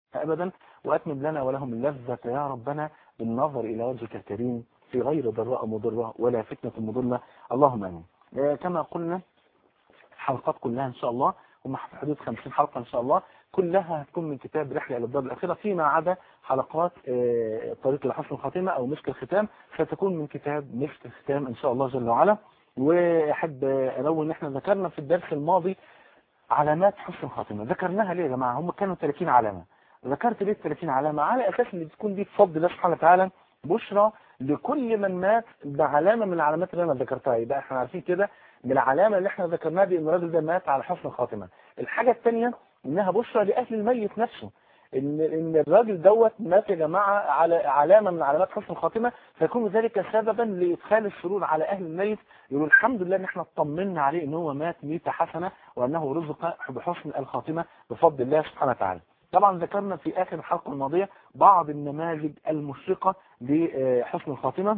أبدا وأتمم لنا ولهم اللذة يا ربنا بالنظر إلى وجهك الكريم في غير ضراء مضرة ولا فتنة مضلة اللهم آمين كما قلنا الحلقات كلها إن شاء الله هم في حدود 50 حلقة إن شاء الله كلها هتكون من كتاب رحلة إلى الدار الأخيرة فيما عدا حلقات طريق لحسن الخاتمة أو مسك الختام ستكون من كتاب مسك الختام إن شاء الله جل وعلا وأحب أنوه إن إحنا ذكرنا في الدرس الماضي علامات حسن الخاتمة ذكرناها ليه يا جماعة هم كانوا 30 علامة ذكرت ليه 30 علامة على أساس إن تكون دي بفضل الله سبحانه وتعالى بشرى لكل من مات بعلامة من العلامات اللي أنا ذكرتها يبقى احنا عارفين كده من العلامة اللي احنا ذكرناها دي ان الراجل ده مات على حسن الخاتمة الحاجة الثانية انها بشرى لأهل الميت نفسه ان ان الراجل دوت مات يا جماعة على علامة من علامات حسن الخاتمة فيكون ذلك سببا لإدخال السرور على أهل الميت يقولوا الحمد لله ان احنا اطمنا عليه ان هو مات ميتة حسنة وانه رزق بحسن الخاتمة بفضل الله سبحانه وتعالى طبعا ذكرنا في آخر الحلقة الماضية بعض النماذج المشرقة لحسن الخاتمة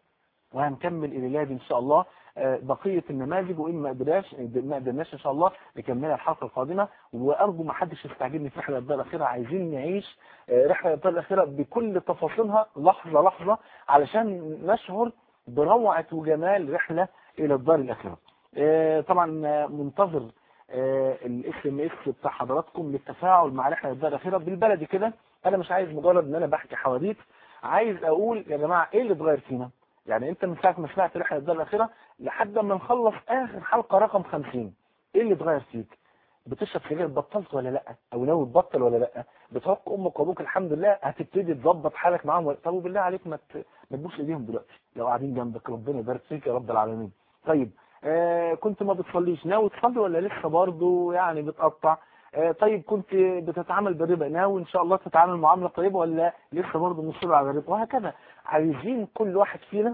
وهنكمل إلى إن شاء الله بقية النماذج وإن ما قدرناش ما قدرناش إن شاء الله نكملها الحلقة القادمة وأرجو ما حدش يستعجلني في رحلة الدار الأخيرة عايزين نعيش رحلة الدار الأخيرة بكل تفاصيلها لحظة لحظة علشان نشعر بروعة وجمال رحلة إلى الدار الأخيرة طبعا منتظر الاس ام اس بتاع حضراتكم للتفاعل مع رحله الدار الاخيره بالبلدي كده انا مش عايز مجرد ان انا بحكي حواديت عايز اقول يا جماعه ايه اللي اتغير فينا يعني انت من ساعه ما سمعت رحله الدار الاخيره لحد ما نخلص اخر حلقه رقم 50 ايه اللي اتغير فيك بتشرب سجاير بطلت ولا لا او ناوي تبطل ولا لا بتعق امك وابوك الحمد لله هتبتدي تظبط حالك معاهم طب وبالله عليك ما ما تبوس ايديهم دلوقتي لو قاعدين جنبك ربنا يبارك فيك يا رب العالمين طيب آه كنت ما بتصليش ناوي تصلي ولا لسه برضه يعني بتقطع آه طيب كنت بتتعامل بالربا ناوي ان شاء الله تتعامل معامله طيبه ولا لسه برضه مصر على الربا وهكذا عايزين كل واحد فينا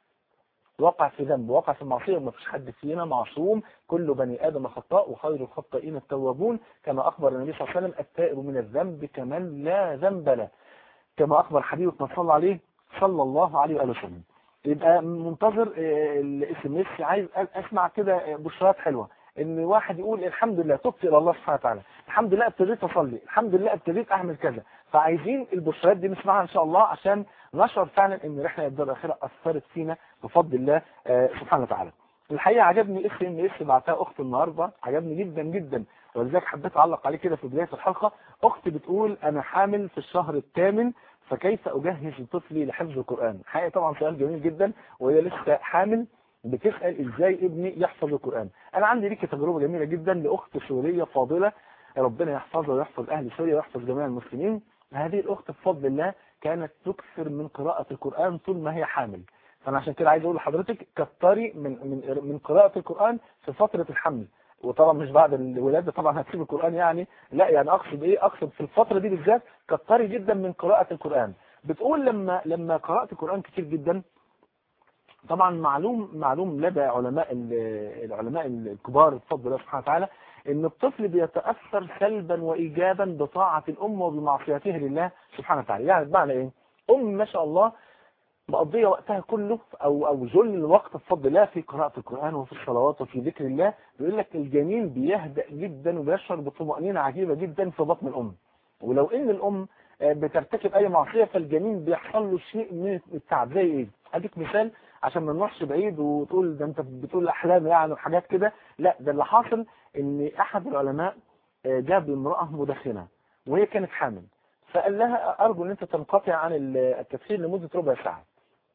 وقع في ذنب وقع في معصيه ما فيش حد فينا معصوم كل بني ادم خطاء وخير الخطائين التوابون كما اخبر النبي صلى الله عليه وسلم التائب من الذنب كمن لا ذنب له كما اخبر حبيبك صلى عليه صلى الله عليه واله وسلم يبقى منتظر الاس ام اس عايز اسمع كده بشرات حلوه ان واحد يقول الحمد لله تبت الى الله سبحانه وتعالى الحمد لله ابتديت اصلي الحمد لله ابتديت اعمل كذا فعايزين البشرات دي نسمعها ان شاء الله عشان نشعر فعلا ان رحله الدار الاخيره اثرت فينا بفضل الله سبحانه وتعالى الحقيقه عجبني اس ام اس بعتها اختي النهارده عجبني جدا جدا ولذلك حبيت اعلق عليه كده في بدايه الحلقه اختي بتقول انا حامل في الشهر الثامن فكيف أجهز طفلي لحفظ القرآن حقيقة طبعا سؤال جميل جدا وهي لسه حامل بتسأل ازاي ابني يحفظ القرآن انا عندي ليك تجربة جميلة جدا لاخت سورية فاضلة ربنا يحفظها ويحفظ اهل سوريا ويحفظ جميع المسلمين هذه الاخت بفضل الله كانت تكثر من قراءة القرآن طول ما هي حامل فانا عشان كده عايز اقول لحضرتك كتري من من من قراءة القرآن في فترة الحمل وطبعا مش بعد الولادة طبعا هتسيب القرآن يعني لا يعني اقصد ايه اقصد في الفترة دي بالذات كتري جدا من قراءة القرآن بتقول لما لما قرأت القرآن كتير جدا طبعا معلوم معلوم لدى علماء العلماء الكبار بفضل الله سبحانه وتعالى ان الطفل بيتأثر سلبا وايجابا بطاعة الام وبمعصيته لله سبحانه وتعالى يعني بمعنى ايه ام ما شاء الله مقضية وقتها كله او او جل الوقت بفضل الله في قراءة القرآن وفي الصلوات وفي ذكر الله بيقول لك الجنين بيهدأ جدا وبيشعر بطمأنينة عجيبة جدا في بطن الام ولو ان الام بترتكب اي معصية فالجنين بيحصل له شيء من التعب زي ايه اديك مثال عشان ما نروحش بعيد وتقول ده انت بتقول احلام يعني وحاجات كده لا ده اللي حاصل ان احد العلماء جاب امرأة مدخنة وهي كانت حامل فقال لها ارجو ان انت تنقطع عن التدخين لمدة ربع ساعة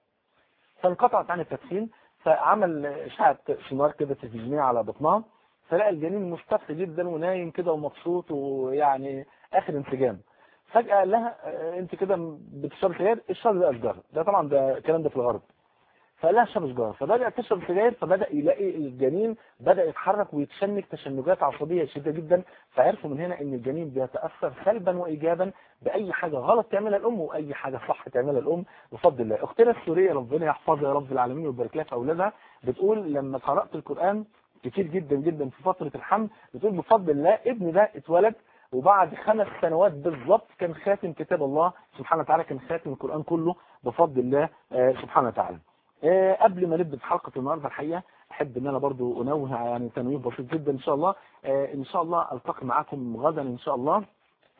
فانقطعت عن التدخين فعمل اشعة سونار كده تلفزيونية على بطنها فلقى الجنين مستفي جدا ونايم كده ومبسوط ويعني اخر انسجام فجأة قال لها انت كده بتشرب سجاير اشرب بقى سجارة ده طبعا ده الكلام ده في الغرب فقال لها اشرب سجارة فبدأت تشرب سجاير فبدأ يلاقي الجنين بدأ يتحرك ويتشنج تشنجات عصبية شديدة جدا فعرفوا من هنا ان الجنين بيتأثر سلبا وايجابا بأي حاجة غلط تعملها الام واي حاجة صح تعملها الام بفضل الله اختنا السورية ربنا يحفظها يا رب العالمين ويبارك لها في اولادها بتقول لما قرأت القرآن كتير جدا جدا في فترة الحمل بتقول بفضل الله ابني ده اتولد وبعد خمس سنوات بالظبط كان خاتم كتاب الله سبحانه وتعالى كان خاتم القرآن كله بفضل الله سبحانه وتعالى قبل ما نبدأ حلقة النهاردة الحقيقة أحب أن أنا برضو أنوه يعني تنويه بسيط جدا إن شاء الله إن شاء الله ألتقي معاكم غدا إن شاء الله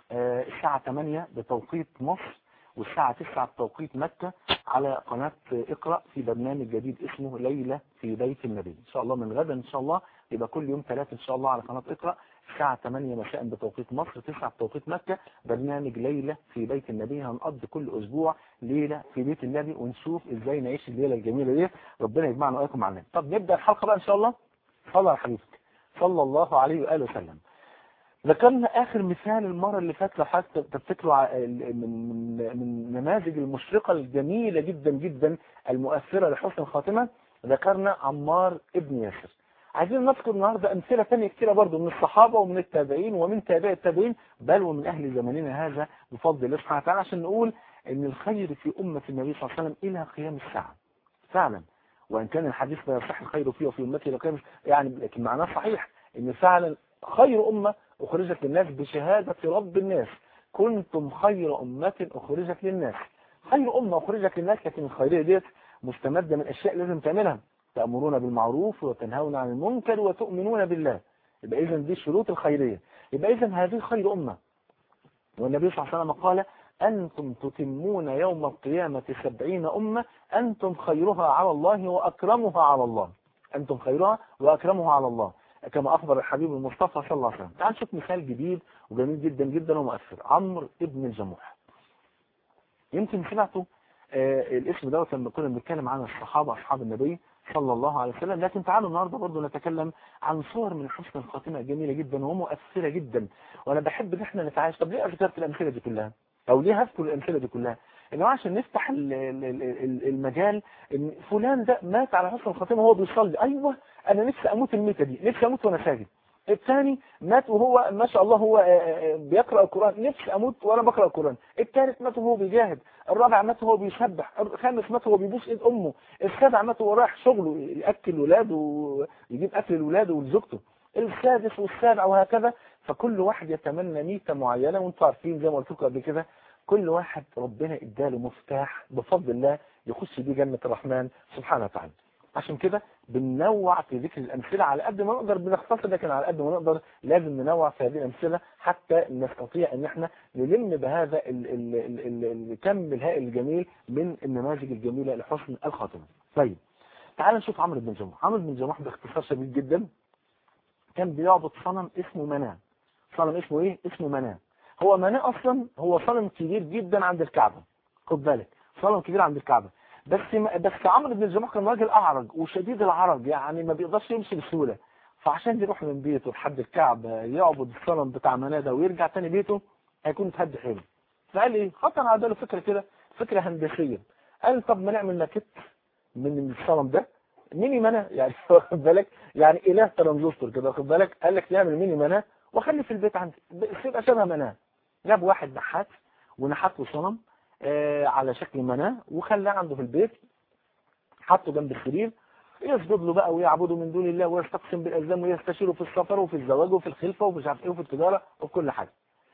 آه، الساعة 8 بتوقيت مصر والساعة 9 بتوقيت مكة على قناة اقرأ في برنامج جديد اسمه ليلة في بيت النبي ان شاء الله من غدا ان شاء الله يبقى كل يوم ثلاثة ان شاء الله على قناة اقرأ الساعة 8 مساء بتوقيت مصر 9 بتوقيت مكة برنامج ليلة في بيت النبي هنقضي كل اسبوع ليلة في بيت النبي ونشوف ازاي نعيش الليلة الجميلة دي ربنا يجمعنا واياكم معنا طب نبدأ الحلقة بقى ان شاء الله صلى على حبيبك صلى الله عليه وآله وسلم ذكرنا آخر مثال المرة اللي فاتت لو حضرتك تفتكروا ع- من من من نماذج المشرقة الجميلة جدا جدا المؤثرة لحسن الخاتمة ذكرنا عمار ابن ياسر عايزين نذكر النهاردة أمثلة ثانية كتيرة برضو من الصحابة ومن التابعين ومن تابع التابعين بل ومن أهل زماننا هذا بفضل الله سبحانه وتعالى عشان نقول أن الخير في أمة النبي صلى الله عليه وسلم إلى قيام الساعة فعلا وإن كان الحديث لا يصح الخير فيه وفي أمتي إلى قيام يعني لكن معناه صحيح أن فعلا خير أمة أخرجت للناس بشهادة رب الناس كنتم خير أمة أخرجت للناس خير أمة أخرجت للناس لكن الخيرية ديت مستمدة من أشياء لازم تعملها تأمرون بالمعروف وتنهون عن المنكر وتؤمنون بالله يبقى إذا دي شروط الخيرية يبقى إذا هذه خير أمة والنبي صلى الله عليه وسلم قال أنتم تتمون يوم القيامة سبعين أمة أنتم خيرها على الله وأكرمها على الله أنتم خيرها وأكرمها على الله كما أخبر الحبيب المصطفى صلى الله عليه وسلم تعال نشوف مثال جديد وجميل جدا جدا ومؤثر عمرو ابن الجموح يمكن سمعتوا آه الاسم دوت لما كنا بنتكلم عن الصحابة أصحاب النبي صلى الله عليه وسلم لكن تعالوا النهاردة برضه نتكلم عن صور من حسن الخاتمة جميلة جدا ومؤثرة جدا وأنا بحب إن احنا نتعايش طب ليه ذكرت الأمثلة دي كلها أو ليه هذكر الأمثلة دي كلها يا جماعه عشان نفتح ال- ال- ال- ال- المجال ان فلان ده مات على حسن الخاتمه وهو بيصلي ايوه انا نفسي اموت الميته دي نفسي اموت وانا ساجد الثاني مات وهو ما شاء الله هو آه، آه، بيقرا القران نفسي اموت وانا بقرا القران الثالث مات وهو بيجاهد الرابع مات وهو بيسبح الخامس مات وهو بيبوس ايد امه السابع مات وهو رايح شغله ياكل ولاده ويجيب اكل لاولاده ولزوجته السادس والسابع وهكذا فكل واحد يتمنى ميته معينه وانتم عارفين زي ما قلت لكم قبل كده كل واحد ربنا اداله مفتاح بفضل الله يخش بيه جنة الرحمن سبحانه وتعالى عشان كده بننوع في ذكر الأمثلة على قد ما نقدر بنختصر لكن على قد ما نقدر لازم ننوع في هذه الأمثلة حتى نستطيع ان احنا نلم بهذا ال ال ال ال الكم الهائل الجميل من النماذج الجميلة لحسن الخاتمة طيب تعال نشوف عمرو بن جموح عمرو بن جموح باختصار شديد جدا كان بيعبد صنم اسمه مناه صنم اسمه ايه اسمه مناه هو مناه اصلا هو صنم كبير جدا عند الكعبة خد بالك صنم كبير عند الكعبة بس بس عمرو بن الجموح كان راجل اعرج وشديد العرج يعني ما بيقدرش يمشي بسهوله فعشان يروح من بيته لحد الكعبة يعبد الصنم بتاع مناه ده ويرجع تاني بيته هيكون اتهد حيله فقال ايه خطر على باله فكره كده فكره هندسيه قال طب ما نعمل ماكيت من الصنم ده ميني مناه يعني واخد بالك يعني اله ترانزستور كده واخد بالك قال لك نعمل ميني مناه واخلي في البيت عندي يبقى شبه مناه جاب واحد نحات ونحت له صنم آه على شكل مناه وخلاه عنده في البيت حطه جنب السرير يسجد له بقى ويعبده من دون الله ويستقسم بالالزام ويستشيره في السفر وفي الزواج وفي الخلفه ومش عارف ايه وفي التجاره وفي كل حاجه.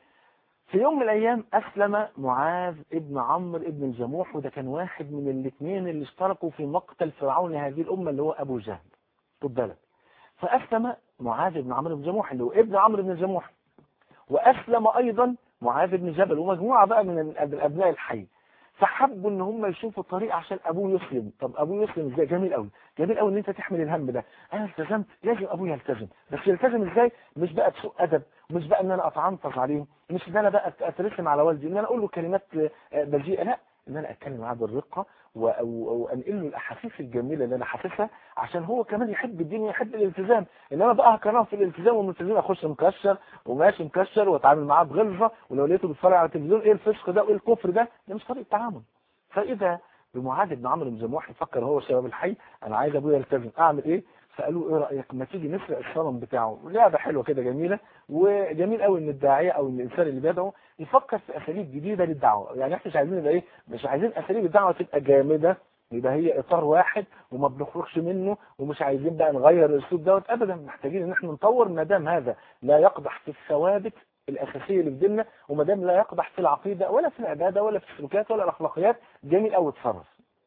في يوم من الايام اسلم معاذ ابن عمرو ابن الجموح وده كان واحد من الاثنين اللي اشتركوا في مقتل فرعون هذه الامه اللي هو ابو جهل. خد بالك. فاسلم معاذ بن عمرو بن الجموح اللي هو ابن عمرو بن الجموح. واسلم ايضا معاذ بن جبل ومجموعه بقى من ابناء الحي. فحبوا ان هم يشوفوا طريقه عشان ابوه يسلم طب ابوه يسلم ازاي جميل قوي جميل قوي ان انت تحمل الهم ده انا التزمت لازم ابويا يلتزم بس يلتزم ازاي مش بقى بسوء ادب مش بقى ان انا اتعنطز عليه مش ان انا بقى اترسم على والدي ان انا اقول له كلمات بذيئه لا ان انا اتكلم معاه بالرقه وانقل له الاحاسيس الجميله اللي انا حاسسها عشان هو كمان يحب الدين ويحب الالتزام انما بقى هكرهه في الالتزام والملتزمين اخش مكشر وماشي مكشر واتعامل معاه بغلظه ولو لقيته بيتفرج على التلفزيون ايه الفسق ده وايه الكفر ده ده مش طريقه تعامل فاذا بمعاذ بن عمرو بن جموح يفكر هو شباب الحي انا عايز ابويا يلتزم اعمل ايه فقالوا ايه رايك ما تيجي نسرق الصنم بتاعه لعبه حلوه كده جميله وجميل قوي ان الداعيه او الانسان اللي بيدعو يفكر في اساليب جديده للدعوه يعني احنا مش عايزين يبقى ايه مش عايزين اساليب الدعوه تبقى جامده يبقى هي اطار واحد وما بنخرجش منه ومش عايزين بقى نغير الاسلوب دوت ابدا محتاجين ان احنا نطور ما دام هذا لا يقدح في الثوابت الأساسية اللي في ديننا وما دام لا يقدح في العقيدة ولا في العبادة ولا في السلوكيات ولا الأخلاقيات جميل أوي اتصرف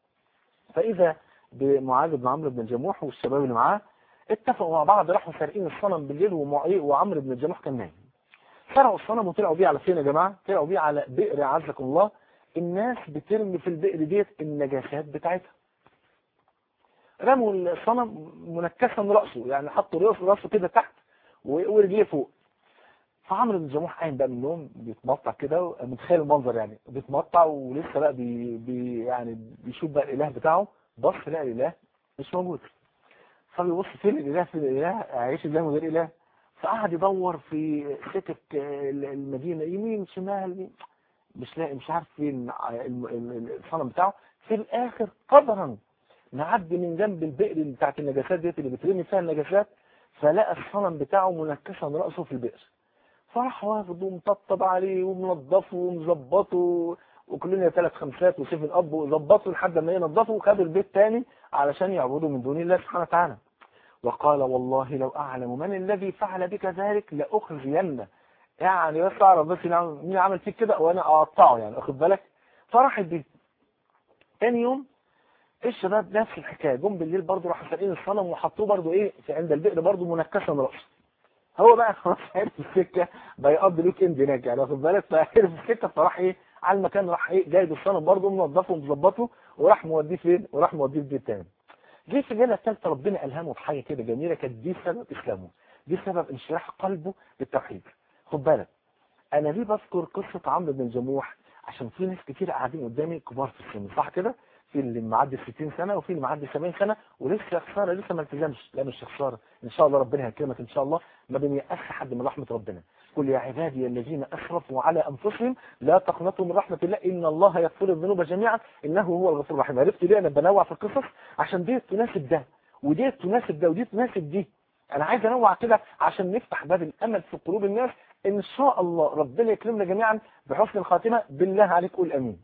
فإذا بمعاذ بن عمرو بن الجموح والشباب اللي معاه اتفقوا مع بعض راحوا سارقين الصنم بالليل وعمرو بن الجموح كان نايم فرعوا الصنم وطلعوا بيه على فين يا جماعة طلعوا بيه على بئر عزكم الله الناس بترمي في البئر ديت النجاسات بتاعتها رموا الصنم منكسا رأسه يعني حطوا رأسه رأسه كده تحت ورجليه فوق فعمرو بن جموح قايم بقى من النوم بيتمطع كده متخيل المنظر يعني بيتمطع ولسه بقى بي بي يعني بيشوف بقى الاله بتاعه بص لقى الاله مش موجود فبيبص فين الاله فين الاله عايش ازاي من غير اله فقعد يدور في سكك المدينه يمين شمال مش لاقي مش عارف فين الصنم بتاعه في الاخر قدرا نعدي من جنب البئر بتاعت النجاسات ديت اللي بترمي فيها النجاسات فلقى الصنم بتاعه منكسا راسه في البئر فراح واخده ومطبطب عليه ومنظفه ومظبطه وكلنا ثلاث خمسات وسيف الاب وظبطه لحد ما ينظفه وخد البيت تاني علشان يعبدوا من دون الله سبحانه وتعالى وقال والله لو اعلم من الذي فعل بك ذلك لاخزينه يعني بس اعرف بس مين عمل فيك كده وانا اقطعه يعني واخد بالك فراح البيت تاني يوم الشباب نفس الحكايه جم بالليل برضه راحوا سارقين الصنم وحطوه برضه ايه في عند البئر برضه منكسا راسه هو بقى خلاص عرف السكه بقى يقضي لوك اند هناك يعني واخد بالك فعرف السكه فراح ايه على المكان راح ايه جايب الصنم برضه منظفه ومظبطه وراح موديه فين وراح موديه في بيت تاني جه في الليله الثالثه ربنا الهمه بحاجه كده جميله كانت دي سبب اسلامه دي سبب انشراح قلبه بالتوحيد خد بالك انا ليه بذكر قصه عمرو بن جموح عشان في ناس كتير قاعدين قدامي كبار في السن صح كده في اللي معدي 60 سنه وفي اللي معدي 70 سنه ولسه خساره لسه ما التزمش لا مش خساره ان شاء الله ربنا هيكرمك ان شاء الله ما بنيأس حد من رحمه ربنا قل يا عبادي الذين اسرفوا على انفسهم لا تقنطوا من رحمه الله ان الله يغفر الذنوب جميعا انه هو الغفور الرحيم عرفت ليه انا بنوع في القصص عشان دي تناسب ده ودي تناسب ده ودي تناسب دي انا عايز انوع كده عشان نفتح باب الامل في قلوب الناس ان شاء الله ربنا يكرمنا جميعا بحسن الخاتمه بالله عليك قول امين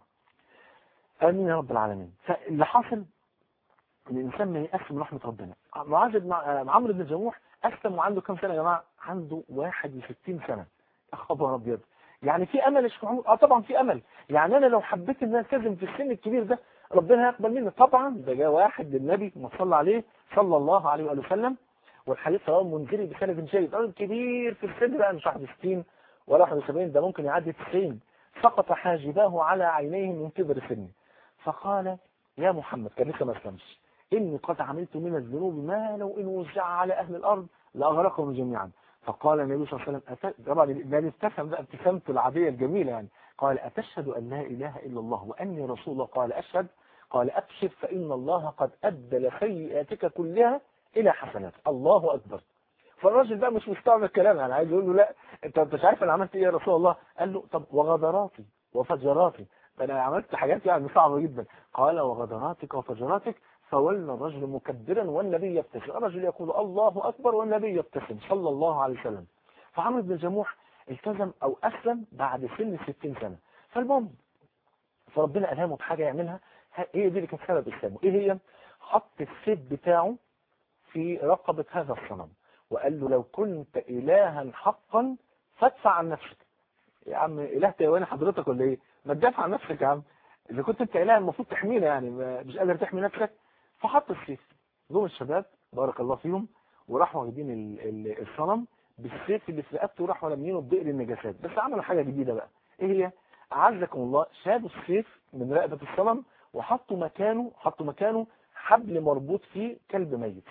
امين يا رب العالمين فاللي حاصل ان الانسان ما يأس من رحمه ربنا معاذ بن عمرو بن جموح اسلم وعنده كام سنه يا جماعه عنده 61 سنه يا خبر ابيض يعني في امل يا شيخ محمود اه طبعا في امل يعني انا لو حبيت ان انا التزم في السن الكبير ده ربنا هيقبل مني طبعا ده جاء واحد للنبي ما صلى عليه صلى الله عليه واله وسلم والحديث رواه منذري بسند جيد راجل كبير في السن بقى مش 61 ولا 71 ده ممكن يعدي 90 سقط حاجباه على عينيه من كبر سنه فقال يا محمد كان لسه ما اسلمش إني قد عملت من الذنوب ما لو إن وزع على أهل الأرض لأغرقهم جميعا فقال النبي صلى الله عليه وسلم أت... طبعا النبي ابتسم بقى ابتسامته العادية الجميلة يعني قال أتشهد أن لا إله إلا الله وأني رسول الله قال أشهد قال أبشر فإن الله قد أبدل سيئاتك كلها إلى حسنات الله أكبر فالراجل بقى مش مستوعب الكلام يعني عايز يقول له لا انت مش عارف انا عملت ايه يا رسول الله قال له طب وغدراتي وفجراتي انا عملت حاجات يعني صعبه جدا قال وغدراتك وفجراتك فولى الرجل مكبرا والنبي يبتسم الرجل يقول الله أكبر والنبي يبتسم صلى الله عليه وسلم فعمرو بن جموح التزم أو أسلم بعد سن 60 سنة فالمهم فربنا ألهمه بحاجة يعملها هي دي اللي كانت سبب إسلامه إيه هي حط السيف بتاعه في رقبة هذا الصنم وقال له لو كنت إلها حقا فادفع عن نفسك يا عم إله تيواني حضرتك ولا إيه ما تدافع عن نفسك يا عم إذا كنت أنت إله المفروض تحمينا يعني مش قادر تحمي نفسك فحط السيف جم الشباب بارك الله فيهم وراحوا واخدين الصنم بالسيف اللي في رقبته وراحوا لامينه ببئر النجاسات بس عملوا حاجه جديده بقى ايه هي اعزكم الله شالوا السيف من رقبه الصنم وحطوا مكانه حطوا مكانه حبل مربوط فيه كلب ميت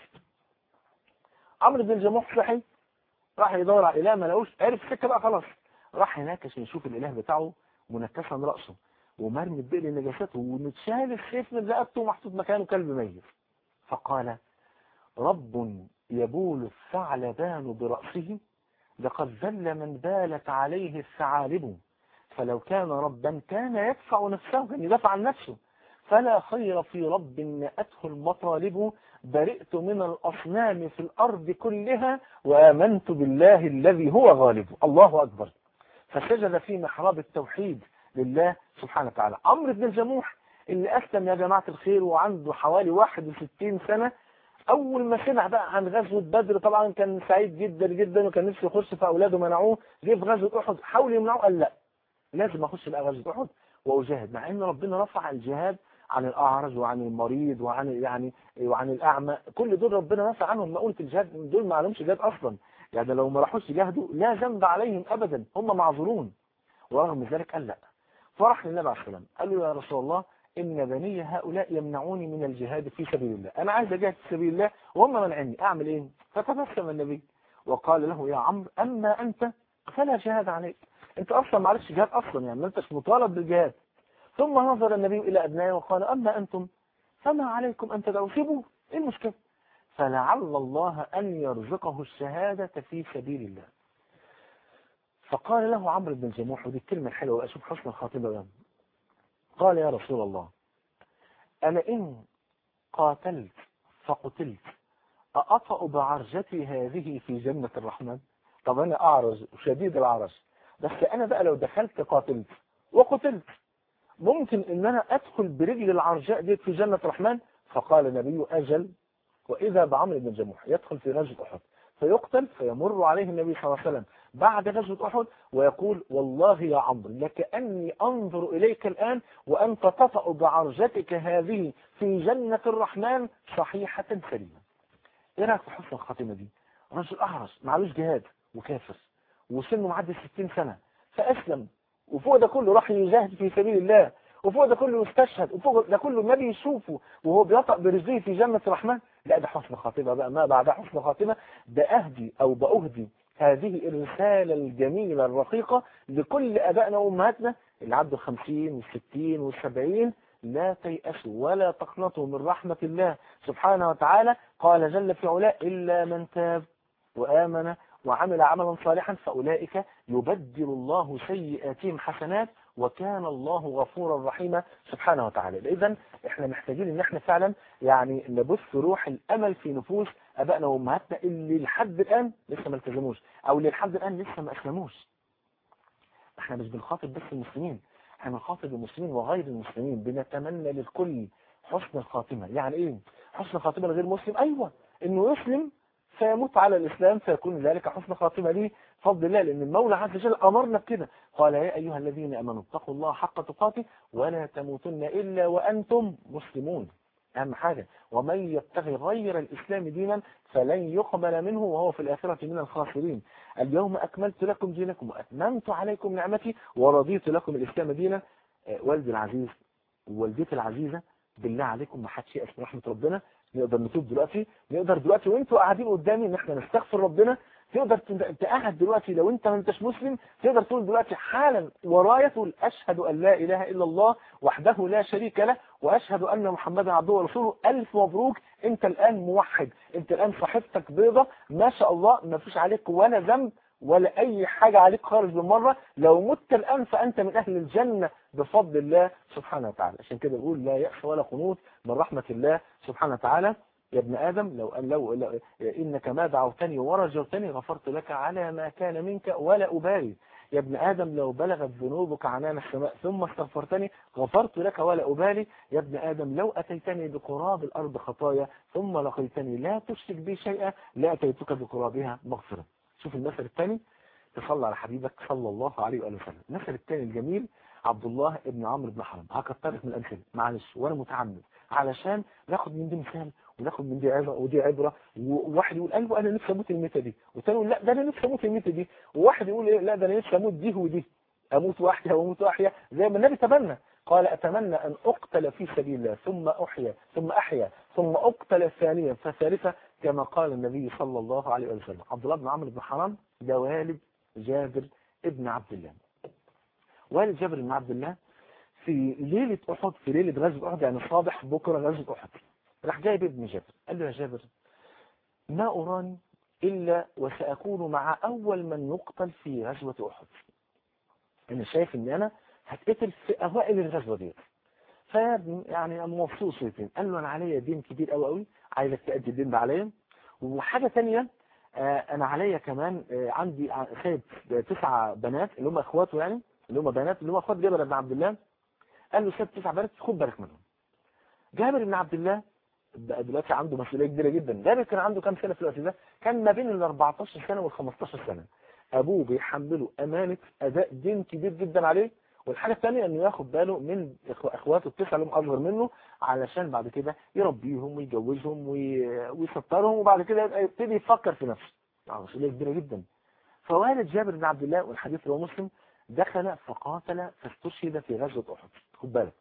عمرو بن الجموح صحي راح يدور على اله ما لقوش عرف السكه بقى خلاص راح هناك عشان يشوف الاله بتاعه منكسا راسه ومرمي بئر النجاسات ومتشال السيف من رقبته ومحطوط مكانه كلب ميت فقال رب يبول الثعلبان برأسه لقد ذل من بالت عليه الثعالب فلو كان ربا كان يدفع نفسه كان يدافع عن نفسه فلا خير في رب نأته المطالب برئت من الأصنام في الأرض كلها وآمنت بالله الذي هو غالب الله أكبر فسجد في محراب التوحيد لله سبحانه وتعالى عمرو بن الجموح اللي أسلم يا جماعة الخير وعنده حوالي 61 سنة أول ما سمع بقى عن غزوة بدر طبعا كان سعيد جدا جدا وكان نفسه يخش فأولاده منعوه جه في غزوة أحد حاول يمنعوه قال لا لازم أخش بقى غزوة أحد وأجاهد مع إن ربنا رفع الجهاد عن الأعرج وعن المريض وعن يعني وعن الأعمى كل دول ربنا رفع عنهم مؤونة الجهاد دول ما عليهمش جهاد أصلا يعني لو ما راحوش يجاهدوا لا ذنب عليهم ابدا هم معذورون ورغم ذلك قال لا فرح للنبي عليه السلام قال له يا رسول الله ان بني هؤلاء يمنعوني من الجهاد في سبيل الله انا عايز اجاهد في سبيل الله وهم منعني اعمل ايه فتبسم النبي وقال له يا عمرو اما انت فلا جهاد عليك انت اصلا ما عليكش جهاد اصلا يعني ما انتش مطالب بالجهاد ثم نظر النبي الى ابنائه وقال اما انتم فما عليكم ان تدعوا سيبوا ايه المشكله فلعل الله ان يرزقه الشهاده في سبيل الله فقال له عمرو بن الجموح ودي الكلمه الحلوه اشوف حسن الخاتمه بقى قال يا رسول الله انا ان قاتلت فقتلت أأطأ بعرجتي هذه في جنة الرحمن طب أنا أعرج شديد العرج بس أنا بقى لو دخلت قاتلت وقتلت ممكن ان انا ادخل برجل العرجاء دي في جنة الرحمن فقال النبي اجل واذا بعمر بن جموح يدخل في غزوة احد فيقتل فيمر عليه النبي صلى الله عليه وسلم بعد غزوة احد ويقول والله يا عمرو لكأني انظر اليك الان وانت تطأ بعرجتك هذه في جنة الرحمن صحيحة سليمة ايه رايك في حسن الخاتمة دي رجل اعرج معلوش جهاد وكافر وسنه معدي 60 سنة فاسلم وفوق ده كله راح يجاهد في سبيل الله وفوق ده كله يستشهد وفوق ده كله النبي يشوفه وهو بيطأ برجليه في جنة الرحمن لا ده حسن خاتمة بقى ما بعد حسن خاتمة ده أهدي أو بأهدي هذه الرسالة الجميلة الرقيقة لكل أبائنا وأمهاتنا اللي عدوا الخمسين والستين والسبعين لا تيأسوا ولا تقنطوا من رحمة الله سبحانه وتعالى قال جل في علاه إلا من تاب وآمن وعمل عملا صالحا فأولئك يبدل الله سيئاتهم حسنات وكان الله غفورا رحيما سبحانه وتعالى إذا احنا محتاجين ان احنا فعلا يعني نبث روح الامل في نفوس ابائنا وامهاتنا اللي لحد الان لسه ما التزموش او اللي لحد الان لسه ما اسلموش احنا مش بنخاطب بس المسلمين احنا بنخاطب المسلمين وغير المسلمين بنتمنى للكل حسن الخاتمة يعني ايه حسن الخاتمة لغير مسلم ايوه انه يسلم فيموت على الإسلام فيكون ذلك حسن خاتمة ليه فضل الله لأن المولى عز وجل أمرنا بكده قال يا أيها الذين أمنوا اتقوا الله حق تقاته ولا تموتن إلا وأنتم مسلمون أهم حاجة ومن يبتغي غير الإسلام دينا فلن يقبل منه وهو في الآخرة من الخاسرين اليوم أكملت لكم دينكم وأتممت عليكم نعمتي ورضيت لكم الإسلام دينا والدي العزيز ووالدتي العزيزة بالله عليكم ما حدش يأس رحمة ربنا نقدر نتوب دلوقتي نقدر دلوقتي وانتوا قاعدين قدامي ان احنا نستغفر ربنا تقدر تقعد دلوقتي لو انت ما انتش مسلم تقدر تقول دلوقتي حالا ورايا تقول اشهد ان لا اله الا الله وحده لا شريك له واشهد ان محمدا عبده ورسوله الف مبروك انت الان موحد انت الان صحيفتك بيضة ما شاء الله ما فيش عليك ولا ذنب ولا اي حاجة عليك خارج بالمرة لو مت الان فانت من اهل الجنة بفضل الله سبحانه وتعالى عشان كده بقول لا يأس ولا قنوط من رحمة الله سبحانه وتعالى يا ابن آدم لو أن لو, لو إنك ما دعوتني ورجوتني غفرت لك على ما كان منك ولا أبالي يا ابن آدم لو بلغت ذنوبك عنان السماء ثم استغفرتني غفرت لك ولا أبالي يا ابن آدم لو أتيتني بقراب الأرض خطايا ثم لقيتني لا تشرك بي شيئا لا أتيتك بقرابها مغفرة شوف المثل الثاني تصلى على حبيبك صلى الله عليه وآله وسلم المثل الثاني الجميل عبد الله ابن عمرو بن حرام هكترك من الأمثلة معلش وأنا متعمد علشان ناخد من دي مثال وناخد من دي عبرة ودي عبرة وواحد يقول ايوه انا نفسي اموت الميتة دي والثاني يقول لا ده انا نفسي اموت الميتة دي وواحد يقول ايه لا ده انا نفسي اموت دي ودي اموت واحدة واموت واحية زي ما النبي تمنى قال اتمنى ان اقتل في سبيل الله ثم احيا ثم احيا ثم اقتل ثانيا فثالثا كما قال النبي صلى الله عليه وسلم عبد الله بن عمرو بن حرام ده والد جابر ابن عبد الله والد جابر بن عبد الله في ليلة أحد في ليلة غزوة أحد يعني صباح بكرة غزوة أحد راح جايب ابن جابر قال له يا جابر ما أراني إلا وسأكون مع أول من يقتل في غزوة أحد أنا شايف إن أنا هتقتل في أوائل الغزوة دي فيا ابني يعني أنا مبسوط شويتين قال له أنا عليا دين كبير قوي قوي عايزك تأدي الدين ده عليا وحاجة ثانية آه أنا عليا كمان آه عندي خايب تسعة بنات اللي هم إخواته يعني اللي هم بنات اللي هم إخوات جابر بن عبد الله قال له سيب تسع بنات خد بالك منهم جابر بن عبد الله بقى دلوقتي عنده مسؤوليه كبيره جدا جابر كان عنده كام سنه في الوقت ده كان ما بين ال 14 سنه وال 15 سنه ابوه بيحمله امانه اداء دين كبير جدا عليه والحاجه الثانيه انه ياخد باله من اخواته التسعه اللي هم اصغر منه علشان بعد كده يربيهم ويجوزهم ويسترهم وبعد كده يبتدي يفكر في نفسه مسؤولية كبيرة جدا فوالد جابر بن عبد الله والحديث رواه مسلم دخل فقاتل فاستشهد في غزوة أحد خد بالك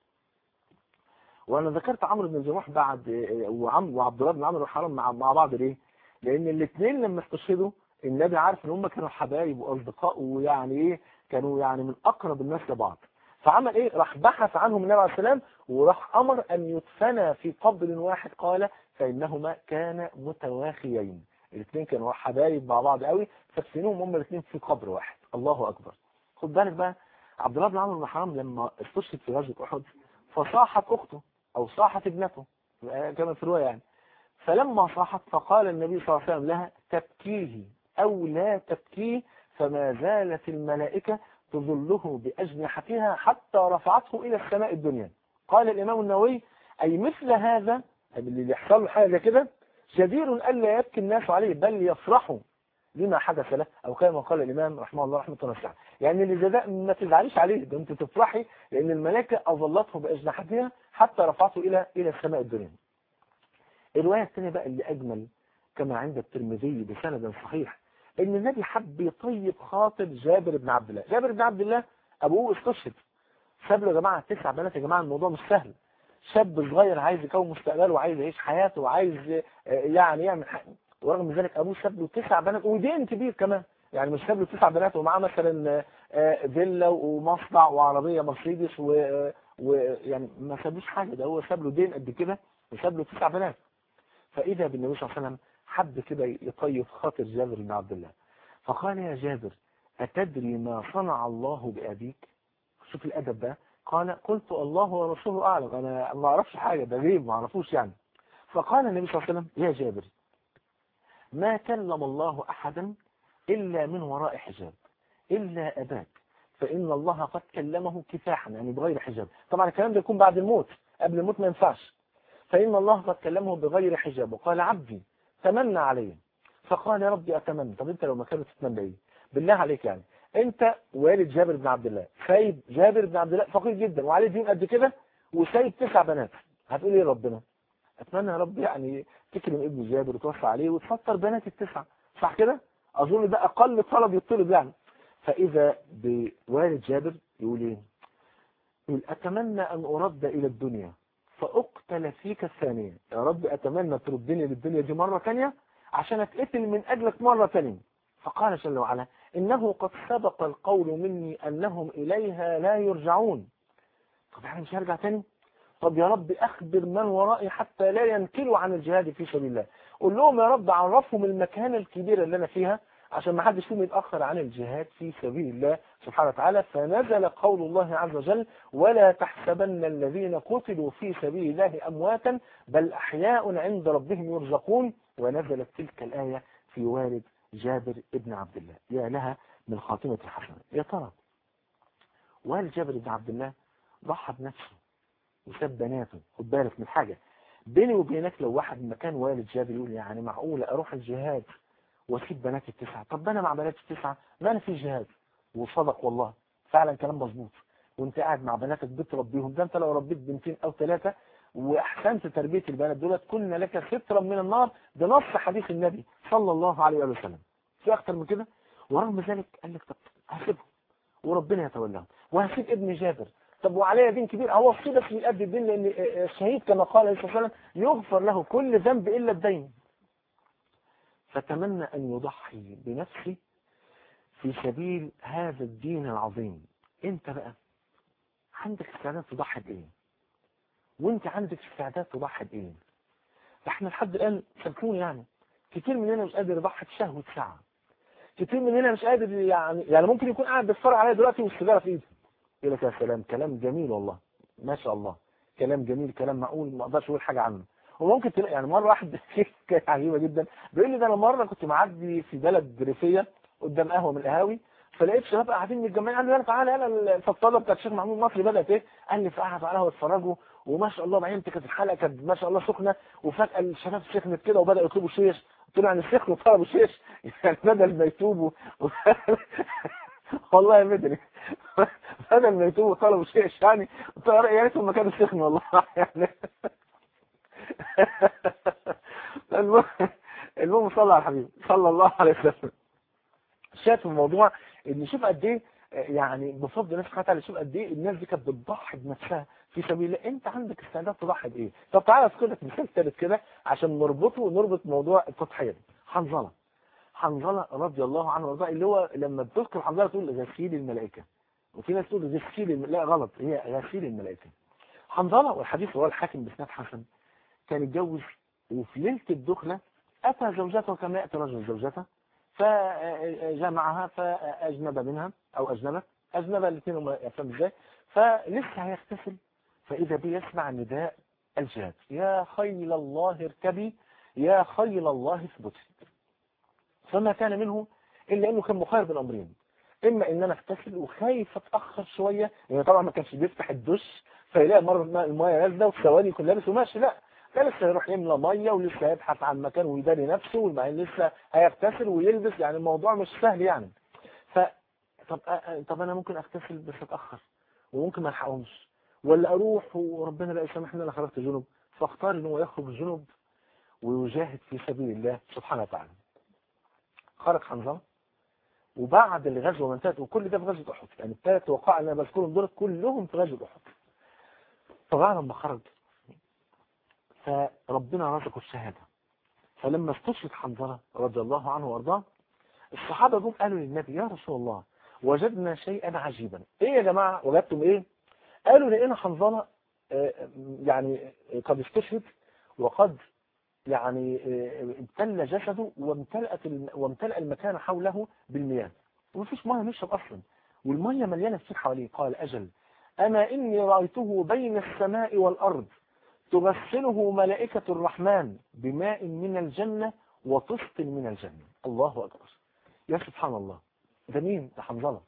وانا ذكرت عمرو بن الجموح بعد وعم وعبد الله بن عمرو الحرام مع مع بعض ليه لان الاثنين لما استشهدوا النبي عارف ان هم كانوا حبايب واصدقاء ويعني ايه كانوا يعني من اقرب الناس لبعض فعمل ايه راح بحث عنهم النبي عليه السلام وراح امر ان يدفنا في قبر واحد قال فانهما كان متواخيين الاثنين كانوا حبايب مع بعض قوي فدفنوهم هم الاثنين في قبر واحد الله اكبر خد بالك بقى عبد الله بن عمرو بن حرام لما استشهد في غزوه احد فصاحت اخته او صاحت ابنته كما في الروايه يعني فلما صاحت فقال النبي صلى الله عليه وسلم لها تبكيه او لا تبكيه فما زالت الملائكه تظله باجنحتها حتى رفعته الى السماء الدنيا قال الامام النووي اي مثل هذا اللي يحصل له حاجه كده جدير الا يبكي الناس عليه بل يفرحوا لما حدث له او كما قال الامام رحمه الله رحمه الله وسعه يعني اللي زي ده ما تزعليش عليه ده انت تفرحي لان الملائكه اظلته باجنحتها حتى رفعته الى الى السماء الدنيا الروايه الثانيه بقى اللي اجمل كما عند الترمذي بسند صحيح ان النبي حب يطيب خاطر جابر بن عبد الله جابر بن عبد الله ابوه استشهد ساب له يا جماعه تسع بنات يا جماعه الموضوع مش سهل شاب صغير عايز يكون مستقبله وعايز يعيش حياته وعايز يعني يعمل حاجة ورغم ذلك ابوه ساب له تسع بنات ودين كبير كمان يعني مش ساب له تسع بنات ومعاه مثلا فيلا ومصنع وعربيه مرسيدس ويعني ما سابلوش حاجه ده هو ساب له دين قد كده وساب له تسع بنات فاذا بالنبي صلى الله عليه وسلم حب كده يطيب خاطر جابر بن عبد الله فقال يا جابر أتدري ما صنع الله بأبيك شوف الأدب ده قال قلت الله ورسوله أعلم أنا ما أعرفش حاجة ده غيب ما أعرفوش يعني فقال النبي صلى الله عليه وسلم يا جابر ما كلم الله أحدا إلا من وراء حجاب إلا أباك فإن الله قد كلمه كفاحا يعني بغير حجاب طبعا الكلام ده يكون بعد الموت قبل الموت ما ينفعش فإن الله قد كلمه بغير حجاب وقال عبدي تمنى علي فقال يا ربي أتمنى طب أنت لو مكانه تتمنى إيه بالله عليك يعني أنت والد جابر بن عبد الله سايب جابر بن عبد الله فقير جدا وعليه دين قد كده وسايب تسع بنات هتقول إيه ربنا أتمنى يا رب يعني تكرم ابن جابر وتوفى عليه وتفطر بنات التسعة صح كده أظن ده أقل طلب يطلب يعني فإذا بوالد جابر يقول إيه يقول أتمنى أن أرد إلى الدنيا فأقتل فيك الثانية يا رب أتمنى تردني للدنيا دي مرة ثانية عشان أتقتل من أجلك مرة ثانية فقال جل وعلا إنه قد سبق القول مني أنهم إليها لا يرجعون طب يعني مش هرجع تاني طب يا رب أخبر من ورائي حتى لا ينكلوا عن الجهاد في سبيل الله قول لهم يا رب عرفهم المكانة الكبيرة اللي أنا فيها عشان ما حدش فيهم يتأخر عن الجهاد في سبيل الله سبحانه وتعالى فنزل قول الله عز وجل ولا تحسبن الذين قتلوا في سبيل الله أمواتا بل أحياء عند ربهم يرزقون ونزلت تلك الآية في والد جابر ابن عبد الله يا لها من خاتمة الحسنة يا ترى والد جابر بن عبد الله ضحى بنفسه وساب بناته خد بالك من حاجة بيني وبينك لو واحد مكان والد جابر يقول يعني معقولة أروح الجهاد واسيب بناتي التسعة طب انا مع بناتي التسعة ما انا في جهاد وصدق والله فعلا كلام مظبوط وانت قاعد مع بناتك بتربيهم ده انت لو ربيت بنتين او ثلاثة واحسنت تربية البنات دولت كنا لك سترا من النار بنص حديث النبي صلى الله عليه وسلم في اكتر من كده ورغم ذلك قال لك طب هسيبهم وربنا يتولاهم وهسيب ابن جابر طب وعليا دين كبير هو في بس من قد الدين لان الشهيد كما قال عليه الصلاه والسلام يغفر له كل ذنب الا الدين فتمنى أن يضحي بنفسه في سبيل هذا الدين العظيم انت بقى عندك استعداد تضحي بايه وانت عندك استعداد تضحي بايه احنا لحد الان سامحوني يعني كتير مننا مش قادر يضحي بشهوة ساعة كتير مننا مش قادر يعني يعني ممكن يكون قاعد بيتفرج عليا دلوقتي والسيجاره في ايده يقول لك يا سلام كلام جميل والله ما شاء الله كلام جميل كلام معقول ما اقدرش اقول حاجه عنه وممكن تلاقي يعني مره واحد كانت عجيبه جدا بيقول لي ده انا مره كنت معدي في بلد ريفيه قدام قهوه من القهاوي فلقيت شباب قاعدين متجمعين قال لي يلا تعالى يلا الفضفضه بتاعت الشيخ محمود مصري بدات ايه قال لي فقعدوا على القهوه اتفرجوا وما شاء الله بعدين كانت الحلقه كانت ما شاء الله سخنه وفجاه الشباب سخنت كده وبداوا يطلبوا شيش طلع عن السخن وطلبوا شيش يعني بدل ما يتوبوا والله ما ادري بدل ما يتوبوا طلبوا شيش يعني يا ريتهم ما كانوا سخن والله يعني المهم صلى على الحبيب صلى الله عليه وسلم شايف الموضوع ان شوف قد ايه يعني بفضل الله سبحانه وتعالى شوف قد ايه الناس دي كانت بتضحي بنفسها في سبيل الله انت عندك استعداد تضحي بايه طب تعالى اذكر لك مثال ثالث كده عشان نربطه ونربط موضوع التضحيه دي حنظله حنظله رضي الله عنه وارضاه اللي هو لما بتذكر حنظله تقول غسيل الملائكه وفي ناس تقول غسيل الم... لا غلط هي غسيل الملائكه حنظله والحديث هو الحاكم باسناد حسن كان اتجوز وفي ليله الدخله اتى زوجته كما ياتي رجل زوجته فجمعها فاجنب منها او اجنبت اجنب الاثنين هم يفهم ازاي فلسه هيغتسل فاذا بي يسمع نداء الجهاد يا خيل الله اركبي يا خيل الله اثبتي فما كان منه الا انه كان مخير بين امرين اما ان انا اغتسل وخايف اتاخر شويه يعني طبعا ما كانش بيفتح الدش فيلاقي مره المايه نازله وفي ثواني يكون لابس وماشي لا ده لسه هيروح يملى ميه ولسه هيبحث عن مكان ويداري نفسه وبعدين لسه هيغتسل ويلبس يعني الموضوع مش سهل يعني ف طب طب انا ممكن اغتسل بس اتاخر وممكن ما الحقهمش ولا اروح وربنا لا يسامحني انا خرجت جنوب فاختار ان هو يخرج جنوب ويجاهد في سبيل الله سبحانه وتعالى خرج حنظله وبعد الغزوه ما انتهت وكل ده في غزوه احد يعني الثلاث وقائع اللي انا بذكرهم دول كلهم في غزوه احد فبعد ما خرج فربنا رزقه الشهاده فلما استشهد حنظله رضي الله عنه وارضاه الصحابه جم قالوا للنبي يا رسول الله وجدنا شيئا عجيبا ايه يا جماعه وجدتم ايه قالوا لقينا حنظله يعني قد استشهد وقد يعني امتل جسده وامتلأت وامتلأ المكان حوله بالمياه ومفيش ميه نشرب اصلا والميه مليانه كتير حواليه قال اجل اما اني رايته بين السماء والارض تغسله ملائكه الرحمن بماء من الجنه وطست من الجنه الله اكبر يا سبحان الله ده مين ده حنظله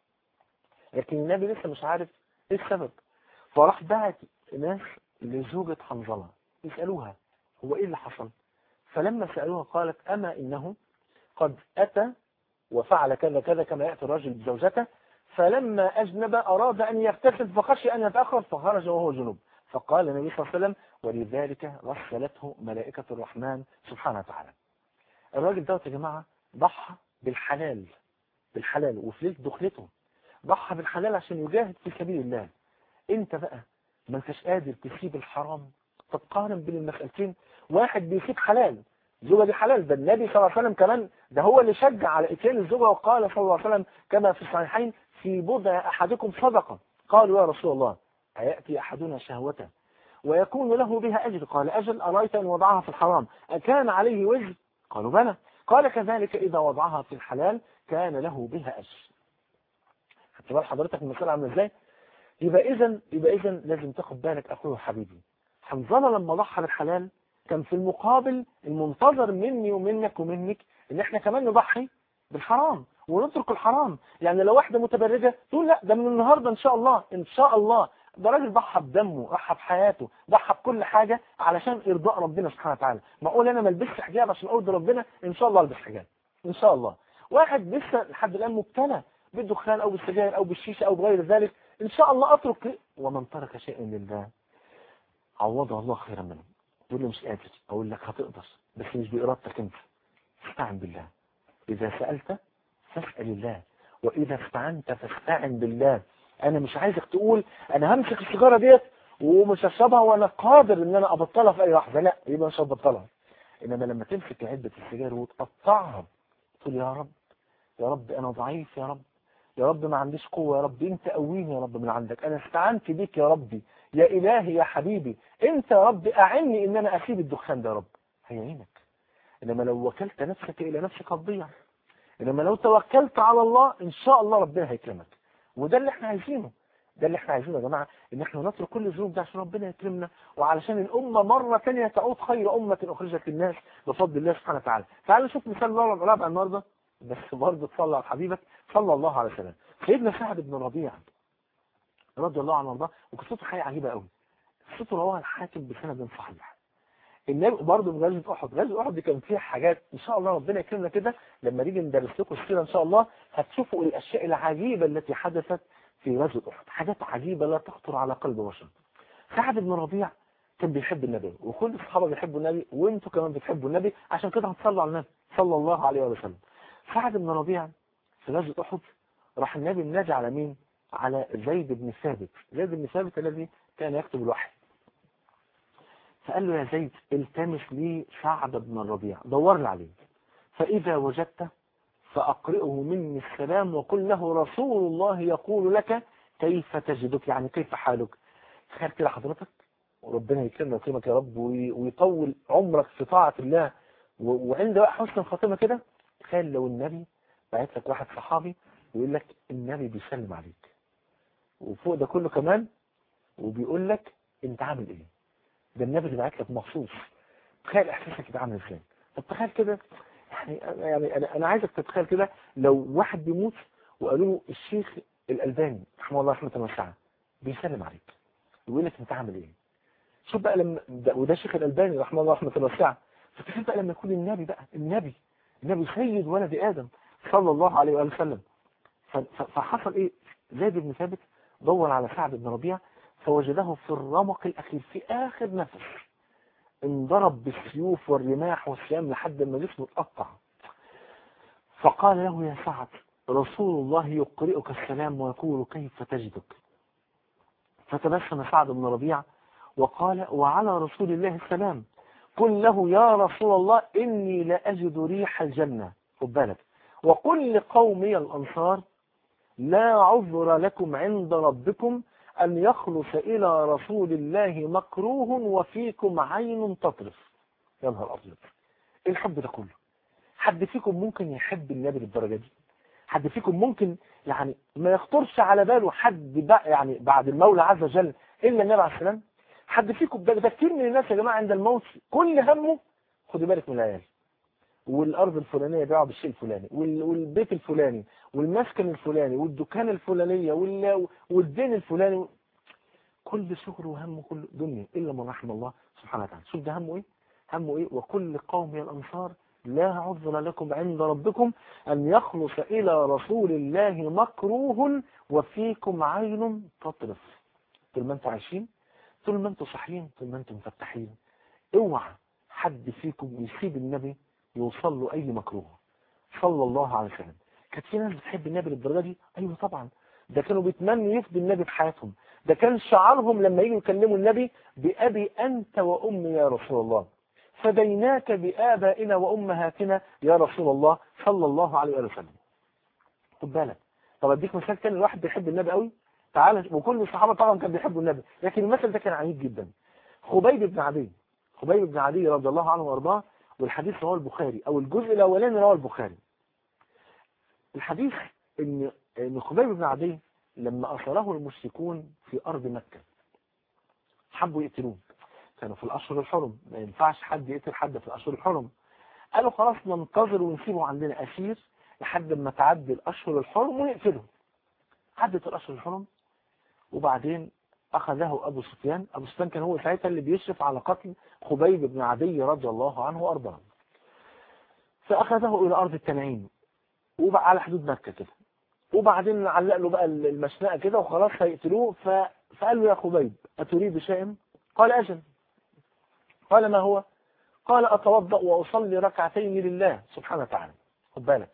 لكن النبي لسه مش عارف ايه السبب فراح بعت ناس لزوجة حنظله يسألوها هو ايه اللي حصل فلما سألوها قالت اما انه قد اتى وفعل كذا كذا كما يأتي الرجل بزوجته فلما اجنب اراد ان يغتسل فخشي ان يتأخر فخرج وهو جنوب فقال النبي صلى الله عليه وسلم ولذلك غسلته ملائكة الرحمن سبحانه وتعالى الراجل دوت يا جماعة ضحى بالحلال بالحلال وفي ليله دخلته ضحى بالحلال عشان يجاهد في سبيل الله انت بقى ما انتش قادر تسيب الحرام تقارن بين المسألتين واحد بيسيب حلال الزوجة دي حلال ده النبي صلى الله عليه وسلم كمان ده هو اللي شجع على اتيان الزوجة وقال صلى الله عليه وسلم كما في الصحيحين في بضع احدكم صدقة قالوا يا رسول الله أيأتي أحدنا شهوته ويكون له بها أجر قال أجل أرأيت أن وضعها في الحرام أكان عليه وزر قالوا بلى قال كذلك إذا وضعها في الحلال كان له بها أجر خدت بال حضرتك المسألة عامله ازاي يبقى إذا يبقى إذا لازم تاخد بالك أخوه حبيبي حنظلة لما ضحى بالحلال كان في المقابل المنتظر مني ومنك ومنك ان احنا كمان نضحي بالحرام ونترك الحرام يعني لو واحدة متبرجة تقول لا ده من النهاردة ان شاء الله ان شاء الله ده راجل ضحى بدمه ضحى بحياته ضحى بكل حاجة علشان ارضاء ربنا سبحانه وتعالى ما اقول انا ما البسش حجاب عشان ارضي ربنا ان شاء الله البس حجاب ان شاء الله واحد لسه لحد الان مبتلى بالدخان او بالسجاير او بالشيشة او بغير ذلك ان شاء الله اترك ومن ترك شيئا لله عوضه الله خيرا منه تقول لي مش قادر اقول لك هتقدر بس مش بارادتك انت استعن بالله اذا سألت فاسأل الله واذا استعنت فاستعن بالله انا مش عايزك تقول انا همسك السيجاره ديت ومش هشربها وانا قادر ان انا ابطلها في اي لحظه لا يبقى مش هبطلها انما لما تمسك علبه السجاير وتقطعها تقول يا رب يا رب انا ضعيف يا رب يا رب ما عنديش قوة يا رب انت قويني يا رب من عندك انا استعنت بيك يا ربي يا الهي يا حبيبي انت يا رب اعني ان انا اسيب الدخان ده يا رب هيعينك انما لو وكلت نفسك الى نفسك هتضيع انما لو توكلت على الله ان شاء الله ربنا هيكرمك وده اللي احنا عايزينه ده اللي احنا عايزينه يا جماعة ان احنا نترك كل الذنوب ده عشان ربنا يكرمنا وعلشان الامة مرة ثانيه تعود خير امة اخرجت للناس بفضل الله سبحانه وتعالى تعالوا نشوف مثال الله رابع النهارده بس برضه تصلى على حبيبك صلى الله عليه وسلم سيدنا سعد بن ربيع رضي الله عنه وارضاه وقصته حاجه عجيبه قوي قصته رواها الحاكم بسند صحيح النبي برضه من غزوه احد غزوه احد دي كان فيها حاجات ان شاء الله ربنا يكرمنا كده لما نيجي ندرس لكم السيره ان شاء الله هتشوفوا الاشياء العجيبه التي حدثت في غزوه احد حاجات عجيبه لا تخطر على قلب بشر سعد بن ربيع كان بيحب النبي وكل الصحابة بيحبوا النبي وانتوا كمان بتحبوا النبي عشان كده هتصلوا على النبي صلى الله عليه وسلم سعد بن ربيع في غزوة أحد راح النبي النادي على مين على زيد بن ثابت زيد بن ثابت الذي كان يكتب الوحي فقال له يا زيد التمس لي سعد بن الربيع دور لي عليه فإذا وجدته فأقرئه مني السلام وقل له رسول الله يقول لك كيف تجدك يعني كيف حالك تخيل كده حضرتك وربنا يكرمنا ويكرمك يا رب ويطول عمرك في طاعة الله وعند بقى حسن الخاتمة كده تخيل لو النبي بعت لك واحد صحابي ويقول لك النبي بيسلم عليك وفوق ده كله كمان وبيقول لك انت عامل ايه ده النبي اللي بعت لك مخصوص تخيل احساسك يبقى عامل ازاي طب تخيل كده يعني يعني انا انا عايزك تتخيل كده لو واحد بيموت وقالوا له الشيخ الالباني رحمه الله رحمه واسعه بيسلم عليك ويقول لك انت عامل ايه شوف بقى لما ده وده الشيخ الالباني رحمه الله رحمه واسعه فتخيل بقى لما يكون النبي بقى النبي النبي سيد ولد ادم صلى الله عليه واله وسلم فحصل ايه زيد بن ثابت دور على سعد بن ربيع فوجده في الرمق الاخير في اخر نفس انضرب بالسيوف والرماح والسيام لحد ما جسمه اتقطع فقال له يا سعد رسول الله يقرئك السلام ويقول كيف تجدك فتبسم سعد بن ربيع وقال وعلى رسول الله السلام قل له يا رسول الله إني لأجد ريح الجنة خد بالك وقل لقومي الأنصار لا عذر لكم عند ربكم أن يخلص إلى رسول الله مكروه وفيكم عين تطرف يا نهار أبيض إيه الحب ده كله حد فيكم ممكن يحب النبي للدرجة دي حد فيكم ممكن يعني ما يخطرش على باله حد بقى يعني بعد المولى عز وجل إلا النبي عليه السلام حد فيكم ده, ده كتير من الناس يا جماعة عند الموت كل همه خدوا بالك من العيال والارض الفلانيه بيقعوا بالشيء الفلاني والبيت الفلاني والمسكن الفلاني والدكان الفلانيه والدين الفلاني كل شغل وهمه كل دنيا الا من رحم الله سبحانه وتعالى شوف ده همه ايه همه ايه وكل قوم الانصار لا عذر لكم عند ربكم أن يخلص إلى رسول الله مكروه وفيكم عين تطرف طول ما انتم عايشين طول ما انتم صاحيين طول ما انتم مفتحين اوعى حد فيكم يسيب النبي يوصل له أي مكروه صلى الله عليه وسلم كانت في ناس بتحب النبي للدرجة دي أيوة طبعا ده كانوا بيتمنوا يفدوا النبي في حياتهم ده كان شعارهم لما يجوا يكلموا النبي بأبي أنت وأمي يا رسول الله فديناك بآبائنا وأمهاتنا يا رسول الله صلى الله عليه وسلم خد بالك طب اديك مثال تاني الواحد بيحب النبي قوي تعالى وكل الصحابة طبعا كانوا بيحبوا النبي لكن المثل ده كان عنيف جدا خبيب بن عدي خبيب بن عدي رضي الله عنه وارضاه والحديث رواه البخاري او الجزء الاولاني رواه البخاري الحديث ان ان خبيب بن عدي لما اسره المشركون في ارض مكة حبوا يقتلوه كانوا في الاشهر الحرم ما ينفعش حد يقتل حد في الاشهر الحرم قالوا خلاص ننتظر ونسيبه عندنا اسير لحد ما تعدي الاشهر الحرم ونقتله عدت الاشهر الحرم وبعدين أخذه أبو سفيان أبو سفيان كان هو ساعتها اللي بيشرف على قتل خبيب بن عدي رضي الله عنه وأرضاه فأخذه إلى أرض التنعيم وبقى على حدود مكة كده وبعدين علق له بقى المشنقة كده وخلاص هيقتلوه ف... فقال له يا خبيب أتريد شيئا قال أجل قال ما هو قال أتوضأ وأصلي ركعتين لله سبحانه وتعالى خد بالك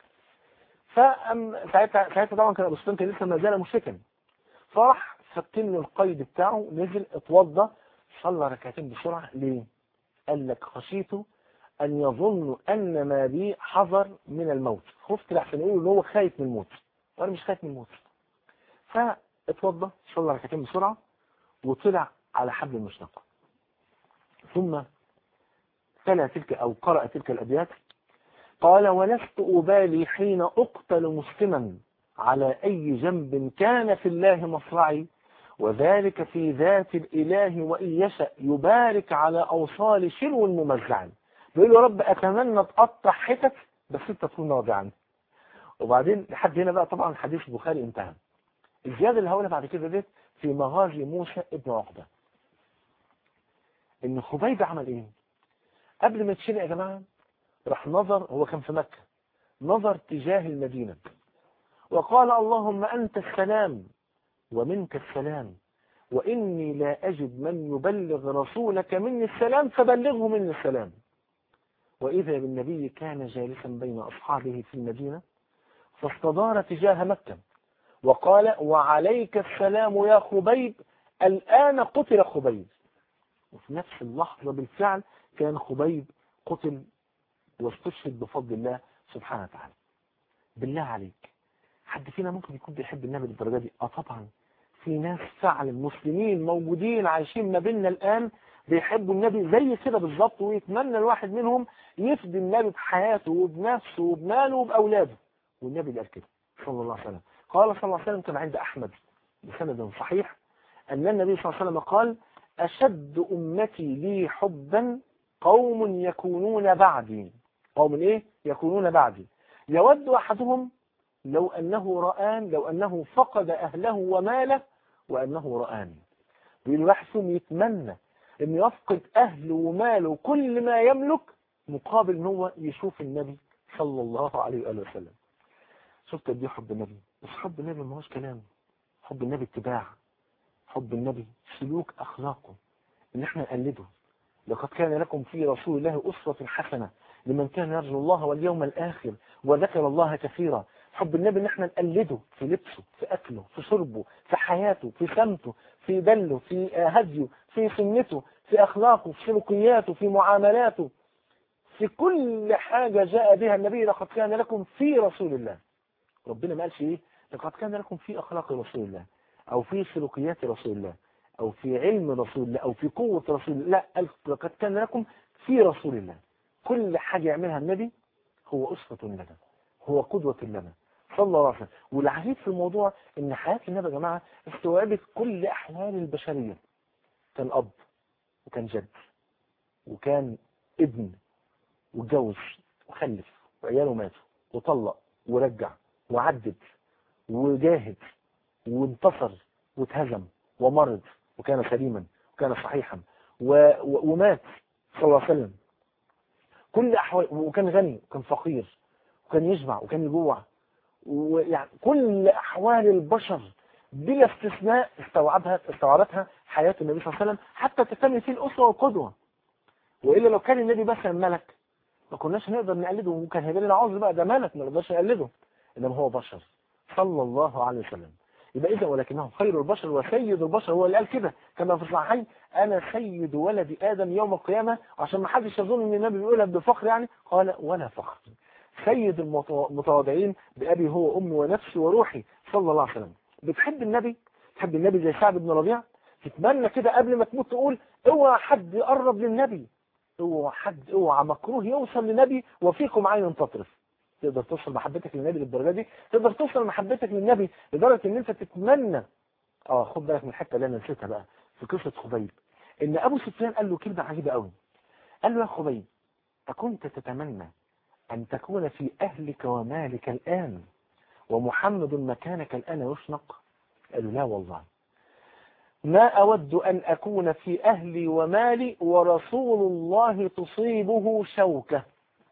فأم ساعتها ساعتها طبعا كان أبو سفيان كان لسه ما زال مشركا فراح فكن له القيد بتاعه نزل اتوضى صلى ركعتين بسرعة ليه قال لك خشيت أن يظن أن ما بي حذر من الموت خفت لحسن يقولوا ان هو خايف من الموت وأنا مش خايف من الموت فاتوضى صلى ركعتين بسرعة وطلع على حبل المشنقة ثم تلا تلك أو قرأ تلك الأبيات قال ولست أبالي حين أقتل مسلما على أي جنب كان في الله مصرعي وذلك في ذات الإله وإن يشأ يبارك على أوصال شلو ممزع بيقول يا رب أتمنى تقطع حتت بس أنت تكون واضعا وبعدين لحد هنا بقى طبعا حديث البخاري انتهى الزيادة اللي هقولها بعد كده ديت في مغازي موسى ابن عقبة ان خبيب عمل ايه قبل ما يتشرق يا جماعة راح نظر هو كان في مكة نظر تجاه المدينة وقال اللهم أنت السلام ومنك السلام وإني لا أجد من يبلغ رسولك مني السلام فبلغه مني السلام وإذا بالنبي كان جالسا بين أصحابه في المدينة فاستدار تجاه مكة وقال وعليك السلام يا خبيب الآن قتل خبيب وفي نفس اللحظة بالفعل كان خبيب قتل واستشهد بفضل الله سبحانه وتعالى بالله عليك حد فينا ممكن يكون بيحب النبي للدرجة دي اه طبعا في ناس فعلا مسلمين موجودين عايشين ما بيننا الآن بيحبوا النبي زي كده بالظبط ويتمنى الواحد منهم يفدي النبي بحياته وبنفسه وبماله وبأولاده والنبي قال كده صلى الله عليه وسلم قال صلى الله عليه وسلم كما عند أحمد بسند صحيح أن النبي صلى الله عليه وسلم قال أشد أمتي لي حبا قوم يكونون بعدي قوم إيه يكونون بعدي يود أحدهم لو أنه رآن لو أنه فقد أهله وماله وأنه رآني بيقول واحد فيهم يتمنى أن يفقد أهله وماله وكل ما يملك مقابل أن هو يشوف النبي صلى الله عليه وآله وسلم شفت قد ايه حب النبي بس حب النبي ما هوش كلام حب النبي اتباع حب النبي سلوك أخلاقه إن احنا نقلده لقد كان لكم في رسول الله أسوة حسنة لمن كان يرجو الله واليوم الآخر وذكر الله كثيرا حب النبي ان احنا نقلده في لبسه في أكله في شربه في حياته في سمته في دله في هديه في سنته في أخلاقه في سلوكياته في معاملاته في كل حاجة جاء بها النبي لقد كان لكم في رسول الله ربنا ما قالش ايه لقد كان لكم في أخلاق رسول الله أو في سلوكيات رسول الله أو في علم رسول الله أو في قوة رسول الله لا قال لقد كان لكم في رسول الله كل حاجة يعملها النبي هو أسوة لنا هو قدوة لنا صلى الله عليه وسلم والعجيب في الموضوع ان حياة النبي يا جماعة استوعبت كل أحوال البشرية كان أب وكان جد وكان ابن واتجوز وخلف وعياله ماتوا وطلق ورجع وعدد وجاهد وانتصر واتهزم ومرض وكان سليما وكان صحيحا و... و... ومات صلى الله عليه وسلم كل أحوال وكان غني وكان فقير وكان يجمع وكان يجوع ويعني كل أحوال البشر بلا استثناء استوعبها استوعبتها حياة النبي صلى الله عليه وسلم حتى تكمل فيه الأسوة والقدوة وإلا لو كان النبي بس ملك ما كناش نقدر نقلده وكان هيبقى لنا عذر بقى ده ملك ما نقدرش نقلده إنما هو بشر صلى الله عليه وسلم يبقى إذا ولكنه خير البشر وسيد البشر هو اللي قال كده كما في الصحيحين أنا سيد ولد آدم يوم القيامة عشان ما حدش يظن إن النبي بيقولها بفخر يعني قال ولا فخر سيد المتواضعين بأبي هو أمي ونفسي وروحي صلى الله عليه وسلم بتحب النبي تحب النبي زي سعد بن ربيع تتمنى كده قبل ما تموت تقول اوعى حد يقرب للنبي اوعى حد اوعى مكروه يوصل للنبي وفيكم عين تطرف تقدر توصل محبتك للنبي للدرجه دي تقدر توصل محبتك للنبي لدرجه ان انت تتمنى اه خد بالك من الحته اللي انا نسيتها بقى في قصه خبيب ان ابو سفيان قال له كلمه عجيبه قوي قال له يا خبيب اكنت تتمنى أن تكون في أهلك ومالك الآن ومحمد مكانك الآن يشنق قالوا لا والله ما أود أن أكون في أهلي ومالي ورسول الله تصيبه شوكة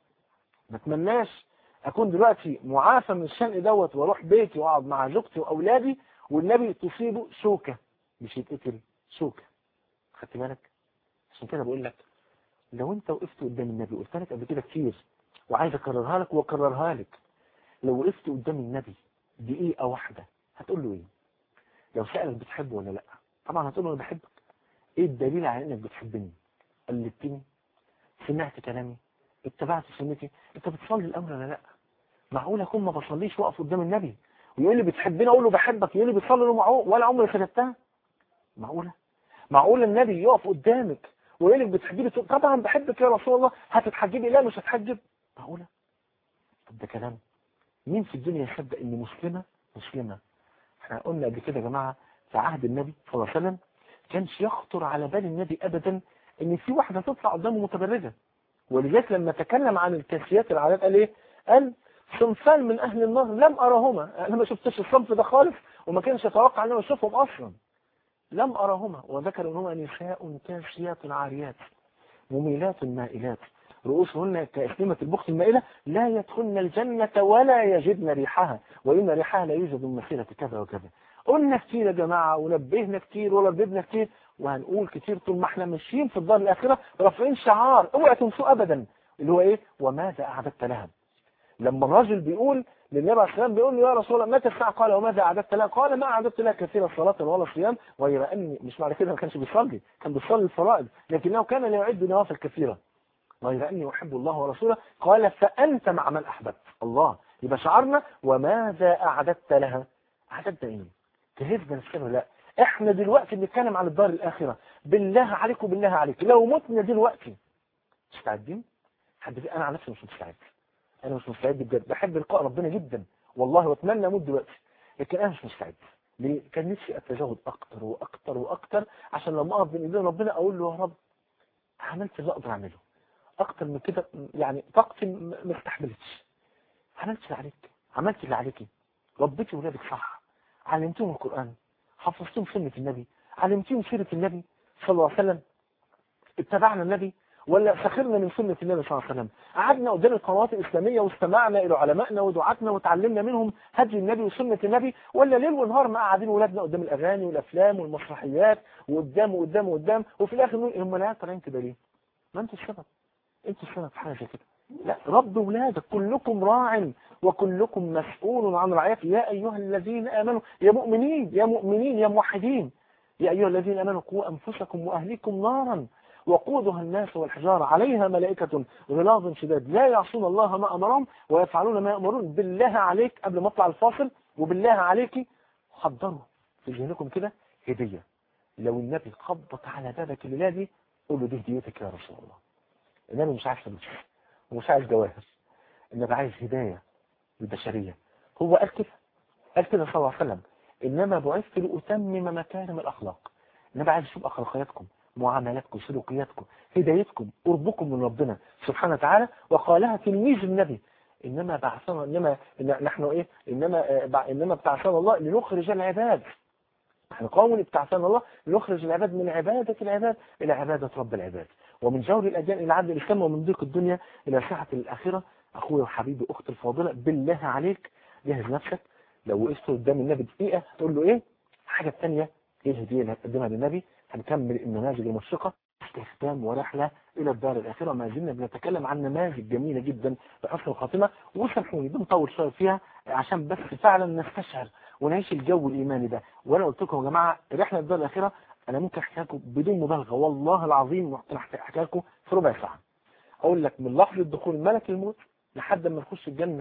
ما اتمناش أكون دلوقتي معافى من الشنق دوت واروح بيتي وأقعد مع زوجتي وأولادي والنبي تصيبه شوكة مش يتقتل شوكة خدت بالك عشان كده بقول لك لو انت وقفت قدام النبي قلت لك قبل كده كتير وعايز اكررها لك واكررها لك لو وقفت قدام النبي دقيقة واحدة هتقول له ايه لو سألك بتحبه ولا لا طبعا هتقول له انا بحبك ايه الدليل على انك بتحبني قلبتني سمعت كلامي اتبعت سنتي انت بتصلي الاول ولا لا معقول اكون ما بصليش واقف قدام النبي ويقول لي بتحبني اقول له بحبك يقول لي بتصلي له معقول ولا عمري خدتها معقوله معقول النبي يقف قدامك ويقول لك بتحبيني طبعا بحبك يا رسول الله هتتحجبي لا مش هتحجب معقولة طب ده كلام مين في الدنيا يصدق ان مسلمة مسلمة احنا قلنا قبل كده يا جماعة في عهد النبي صلى الله عليه وسلم كانش يخطر على بال النبي ابدا ان في واحدة تطلع قدامه متبرجة ولذلك لما تكلم عن الكاسيات العادات قال ايه قال صنفان من اهل النار لم ارهما انا ما شفتش الصنف ده خالص وما كانش اتوقع ان انا اشوفهم اصلا لم ارهما وذكر ان هما نساء كاسيات عاريات مميلات مائلات رؤوسهن كأسلمة البخت المائلة لا يدخلن الجنة ولا يجدن ريحها وإن ريحها لا يوجد من مسيرة كذا وكذا قلنا كتير يا جماعة ونبهنا كتير ولببنا كتير وهنقول كتير طول ما احنا ماشيين في الدار الآخرة رافعين شعار اوعى تنسوا أبدا اللي هو ايه وماذا أعددت لها لما الراجل بيقول للنبي عليه السلام بيقول له يا رسول الله متى الساعة قال وماذا أعددت لها قال ما أعددت لها كثير صلاة ولا صيام غير أني مش معنى كده ما كانش بيصلي كان بيصلي الفرائض لكنه كان لا يعد نوافل كثيرة غير أني أحب الله ورسوله قال فأنت مع من أحببت الله يبقى شعرنا وماذا أعددت لها أعددت إيه جهزنا نفسنا لا احنا دلوقتي بنتكلم عن الدار الآخرة بالله عليك وبالله عليك لو متنا دلوقتي مستعدين حد انا عن نفسي مش مستعد انا مش مستعد بجد بحب لقاء ربنا جدا والله واتمنى اموت دلوقتي لكن انا مش مستعد ليه كان نفسي اتجاهد اكتر واكتر واكتر عشان لما اقف بين ايدين ربنا اقول له يا رب عملت اللي اقدر اعمله اكتر من كده يعني طاقتي ما استحملتش عملت اللي عليك عملت اللي عليكي ربيتي ولادك صح علمتهم القران حفظتهم سنه النبي علمتهم سيره النبي صلى الله عليه وسلم اتبعنا النبي ولا سخرنا من سنة النبي صلى الله عليه وسلم قعدنا قدام القنوات الإسلامية واستمعنا إلى علمائنا ودعاتنا وتعلمنا منهم هدي النبي وسنة النبي ولا ليل ونهار ما قاعدين ولادنا قدام الأغاني والأفلام والمسرحيات وقدام وقدام وقدام وفي الآخر نقول هم لا طالعين كده ليه؟ ما أنتوا السبب أنتوا السبب في حاجة زي كده لا رب ولادك كلكم راع وكلكم مسؤول عن رعيته يا أيها الذين آمنوا يا مؤمنين يا مؤمنين يا موحدين يا أيها الذين آمنوا قوا أنفسكم وأهليكم نارا وقودها الناس والحجارة عليها ملائكة غلاظ شداد لا يعصون الله ما أمرهم ويفعلون ما يأمرون بالله عليك قبل ما اطلع الفاصل وبالله عليك حضروا في ذهنكم كده هدية لو النبي خبط على بابك الليلة دي قول له دي هديتك يا رسول الله النبي مش عايز فلوس ومش عايز جواهر النبي عايز هداية للبشرية هو قال كده قال كده صلى الله عليه وسلم إنما بعثت لأتمم مكارم الأخلاق النبي عايز يشوف أخلاقياتكم معاملاتكم سلوكياتكم هدايتكم قربكم من ربنا سبحانه وتعالى وقالها تلميذ النبي انما بعثنا انما نحن ايه انما انما بعثنا الله لنخرج العباد احنا قوم ابتعثنا الله لنخرج العباد من عبادة العباد الى عبادة رب العباد ومن جور الاديان الى عدل الاسلام ومن ضيق الدنيا الى سعة الاخرة اخويا وحبيبي اختي الفاضلة بالله عليك جهز نفسك لو وقفت قدام النبي دقيقة تقول له ايه الحاجة الثانية ايه الهدية اللي هتقدمها للنبي هنكمل النماذج المشرقة استخدام ورحلة إلى الدار الآخرة ما زلنا بنتكلم عن نماذج جميلة جدا بحسن الخاتمة وسامحوني بنطول شوية فيها عشان بس فعلا نستشعر ونعيش الجو الإيماني ده وأنا قلت لكم يا جماعة رحلة الدار الآخرة أنا ممكن أحكي لكم بدون مبالغة والله العظيم ممكن أحكي لكم في ربع ساعة أقول لك من لحظة دخول ملك الموت لحد ما نخش الجنة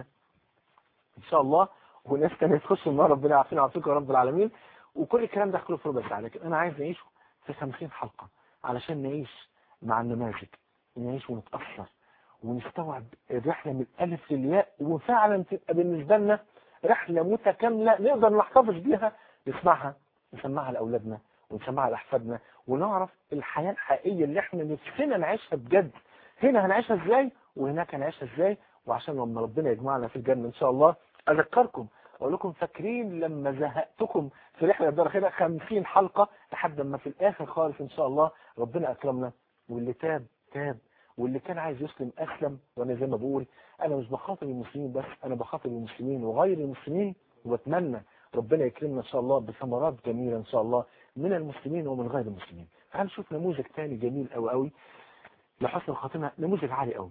إن شاء الله وناس تانية تخش النار ربنا يعافينا ويعافيكم يا رب العالمين وكل الكلام ده أحكي في ربع ساعة لكن أنا عايز نعيشه في 50 حلقة علشان نعيش مع النماذج نعيش ونتأثر ونستوعب الرحلة من الألف للياء وفعلا تبقى بالنسبة لنا رحلة متكاملة نقدر نحتفظ بيها نسمعها نسمعها لأولادنا ونسمعها لأحفادنا ونعرف الحياة الحقيقية اللي احنا نفسنا نعيشها بجد هنا هنعيشها ازاي وهناك هنعيشها ازاي وعشان لما ربنا يجمعنا في الجنة ان شاء الله اذكركم اقول لكم فاكرين لما زهقتكم في رحلة الدار كده 50 حلقة لحد ما في الاخر خالص ان شاء الله ربنا اكرمنا واللي تاب تاب واللي كان عايز يسلم اسلم وانا زي ما بقول انا مش بخاطب المسلمين بس انا بخاطب المسلمين وغير المسلمين وبتمنى ربنا يكرمنا ان شاء الله بثمرات جميلة ان شاء الله من المسلمين ومن غير المسلمين تعال نشوف نموذج تاني جميل قوي قوي لحسن الخاتمة نموذج عالي قوي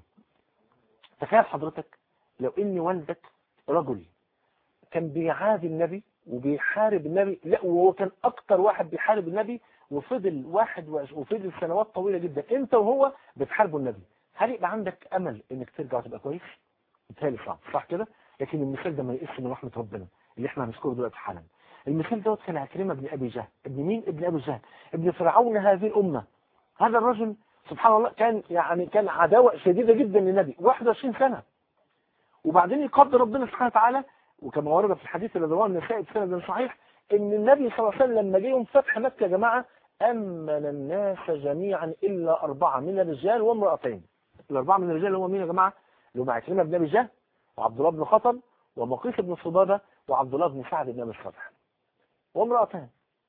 تخيل حضرتك لو ان والدك رجل كان بيعادي النبي وبيحارب النبي لا وهو كان اكتر واحد بيحارب النبي وفضل واحد وفضل سنوات طويلة جدا انت وهو بتحاربوا النبي هل يبقى عندك امل انك ترجع تبقى كويس بالتالي صعب صح كده لكن المثال ده ما يقص من رحمة ربنا اللي احنا هنذكره دلوقتي حالا المثال دوت كان عكرمة بن ابي جهل ابن مين ابن ابي جهل ابن فرعون هذه الامة هذا الرجل سبحان الله كان يعني كان عداوة شديدة جدا للنبي 21 سنة وبعدين يقدر ربنا سبحانه وتعالى وكما ورد في الحديث الذي رواه النسائي بسند صحيح ان النبي صلى الله عليه وسلم لما جه يوم فتح مكة يا جماعة امن الناس جميعا الا اربعة من الرجال وامرأتين الاربعة من الرجال هم مين يا جماعة اللي هم عكرمة بن ابي جهل وعبد الله بن خطب ومقيس بن صبابة وعبد الله بن سعد بن ابي الصالح وامرأتان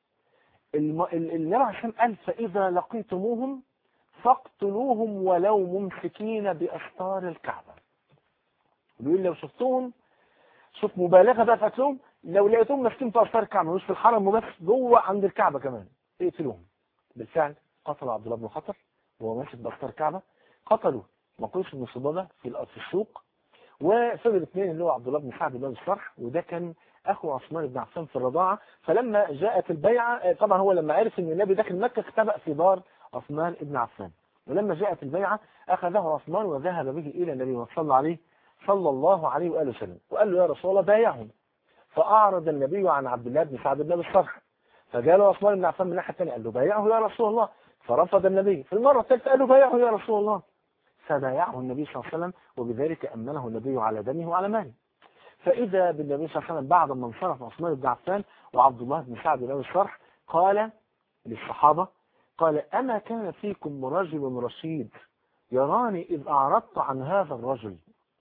الم... النبي عليه الصلاه قال فاذا لقيتموهم فاقتلوهم ولو ممسكين باستار الكعبة بيقول لو شفتوهم شوف مبالغة بقى في قتلهم لو لقيتهم ماسكين في أسفار الكعبة مش في الحرم وبس جوه عند الكعبة كمان اقتلوهم بالفعل قتلوا عبد الله بن خطر وهو ماسك بأسفار الكعبة قتلوا مقوس بن صبابة في في السوق وفضل اثنين اللي هو عبد الله بن سعد بن الصرح وده كان اخو عثمان بن عفان في الرضاعة فلما جاءت البيعة طبعا هو لما عرف ان النبي داخل مكة اختبأ في دار عثمان بن عفان ولما جاءت البيعة اخذه عثمان وذهب به الى النبي صلى عليه صلى الله عليه وآله وسلم وقال له يا رسول الله بايعهم فأعرض النبي عن عبد الله بن سعد بن الصرح فجاء له عثمان بن عفان من الناحية الثانية قال له بايعه يا رسول الله فرفض النبي في المرة الثالثة قال له بايعه يا رسول الله فبايعه النبي صلى الله عليه وسلم وبذلك أمنه النبي على دمه وعلى ماله فإذا بالنبي صلى الله عليه وسلم بعد ما انصرف عثمان بن عفان وعبد الله بن سعد بن الصرح قال للصحابة قال أما كان فيكم رجل رشيد يراني إذ أعرضت عن هذا الرجل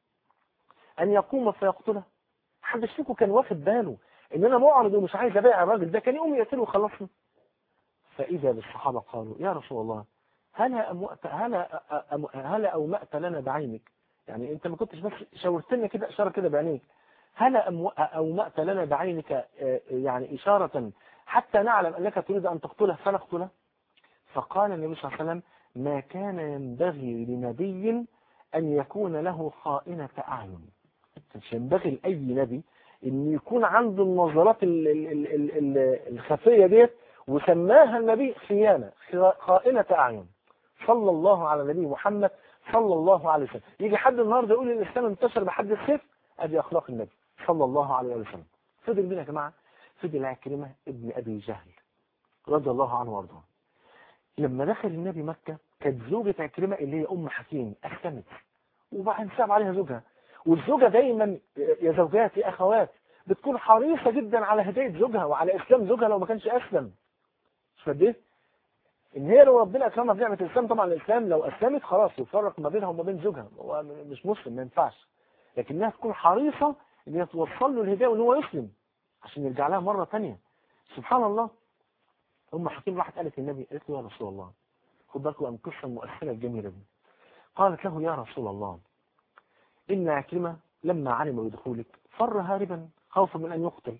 أن يقوم فيقتله حدش فيكم كان واخد باله إن أنا معرض ومش عايز أبيع الراجل ده كان يقوم يقتله وخلصني فإذا بالصحابة قالوا يا رسول الله هلا أموأت هلا هلا أومأت لنا بعينك يعني أنت ما كنتش بس شاورت لنا كده إشارة كده بعينيك هلا أومأت لنا بعينك يعني إشارة حتى نعلم أنك تريد أن تقتله فنقتله فقال النبي صلى الله عليه وسلم ما كان ينبغي لنبي أن يكون له خائنة أعين مش ينبغي لأي نبي أن يكون عنده النظرات ال ال ال ال الخفية ديت وسماها النبي خيانة خائنة أعين صلى الله على نبي محمد صلى الله عليه وسلم يجي حد النهارده يقول الإسلام انتشر بحد السيف أدي أخلاق النبي صلى الله عليه وسلم فضل مين يا جماعة فضل عكرمة ابن أبي جهل رضي الله عنه وارضاه لما دخل النبي مكة كانت زوجة عكرمة اللي هي أم حكيم أسلمت وبعدين ساب عليها زوجها والزوجة دايما يا زوجات يا أخوات بتكون حريصة جدا على هداية زوجها وعلى إسلام زوجها لو ما كانش أسلم مش فديه إن هي لو ربنا أكرمها في نعمة الإسلام طبعا الإسلام لو أسلمت خلاص يفرق ما بينها وما بين زوجها هو مش مسلم ما ينفعش لكنها تكون حريصة إن هي توصل له الهداية وإن هو يسلم عشان يرجع لها مرة ثانيه سبحان الله أم حكيم راحت قالت للنبي قالت له يا رسول الله خد بالكم عن القصة المؤثرة الجميلة دي قالت له يا رسول الله إن عكرمة لما علم بدخولك فر هاربا خوفا من أن يقتل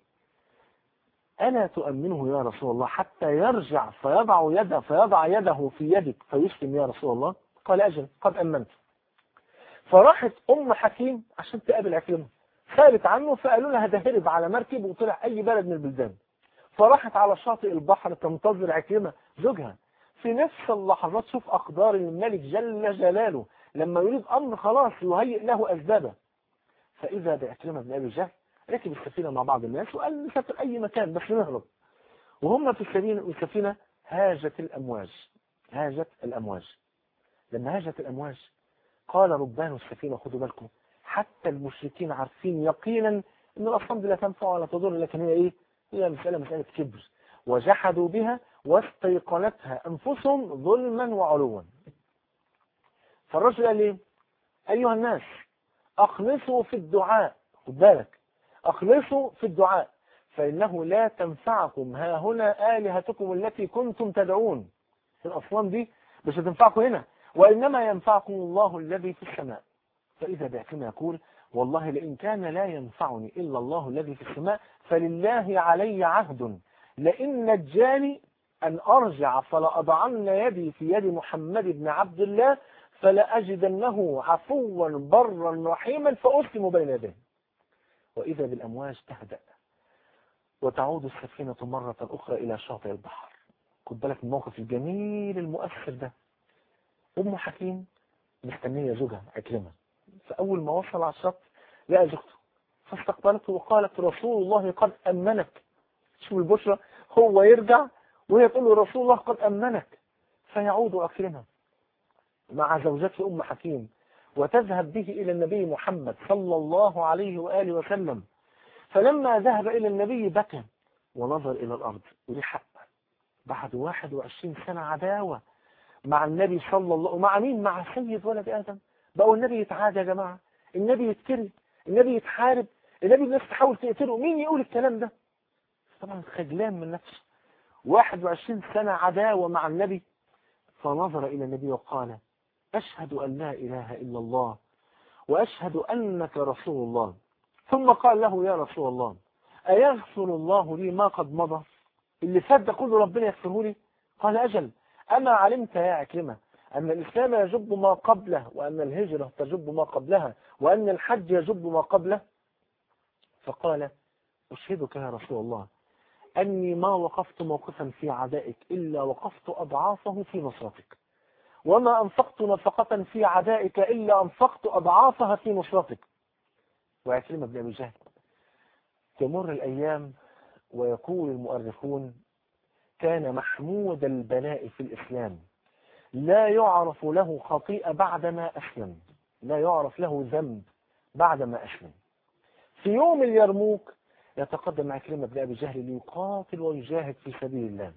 ألا تؤمنه يا رسول الله حتى يرجع فيضع يده فيضع يده في يدك فيسلم يا رسول الله قال أجل قد أمنت فراحت أم حكيم عشان تقابل عكرمة سألت عنه فقالوا لها ده هرب على مركب وطلع أي بلد من البلدان فراحت على شاطئ البحر تنتظر عكرمة زوجها في نفس اللحظات شوف أقدار الملك جل جلاله لما يريد أمر خلاص يهيئ له أسبابه فإذا بعكرمة بن أبي جهل ركب السفينة مع بعض الناس وقال نسافر أي مكان بس نهرب وهم في السفينة السفينة هاجت الأمواج هاجت الأمواج لما هاجت الأمواج قال ربان السفينة خدوا بالكم حتى المشركين عارفين يقينا ان الأصنام دي لا تنفع ولا تضر لكن هي ايه هي مسألة مسألة كبر وجحدوا بها واستيقنتها أنفسهم ظلما وعلوا فالرجل قال ايه أيها الناس أخلصوا في الدعاء خد بالك أخلصوا في الدعاء فإنه لا تنفعكم ها هنا آلهتكم التي كنتم تدعون الأصنام دي مش هتنفعكم هنا وإنما ينفعكم الله الذي في السماء فإذا بعثنا يقول والله لئن كان لا ينفعني إلا الله الذي في السماء فلله علي عهد لئن نجاني أن أرجع فلأضعن يدي في يد محمد بن عبد الله فلأجدنه عفوا برا رحيما فأسلم بين يديه وإذا بالأمواج تهدأ وتعود السفينة مرة أخرى إلى شاطئ البحر خد بالك الموقف الجميل المؤثر ده أم حكيم مستنية زوجها عكرمة فأول ما وصل على الشط لقى زوجته فاستقبلته وقالت رسول الله قد أمنك شوف البشرى هو يرجع وهي تقول له رسول الله قد أمنك فيعود أكرمه مع زوجته أم حكيم وتذهب به إلى النبي محمد صلى الله عليه وآله وسلم فلما ذهب إلى النبي بكى ونظر إلى الأرض ودي حق بعد 21 سنة عداوة مع النبي صلى الله ومع مين مع سيد ولد آدم بقوا النبي يتعاد يا جماعة النبي يتكري النبي يتحارب النبي الناس تحاول تقتله مين يقول الكلام ده طبعا خجلان من نفسه 21 سنة عداوة مع النبي فنظر إلى النبي وقال أشهد أن لا إله إلا الله وأشهد أنك رسول الله ثم قال له يا رسول الله أيغفر الله لي ما قد مضى اللي فات ده كله ربنا يغفره لي قال أجل أما علمت يا عكرمة أن الإسلام يجب ما قبله وأن الهجرة تجب ما قبلها وأن الحج يجب ما قبله فقال أشهدك يا رسول الله أني ما وقفت موقفا في عدائك إلا وقفت أضعافه في نصرتك وما أنفقت نفقة في عدائك إلا أنفقت أضعافها في نصرتك وعكرمة بن أبي جهل تمر الأيام ويقول المؤرخون كان محمود البلاء في الإسلام لا يعرف له خطيئة بعدما أسلم لا يعرف له ذنب بعدما أسلم في يوم اليرموك يتقدم عكرمة بن أبي جهل ليقاتل ويجاهد في سبيل الله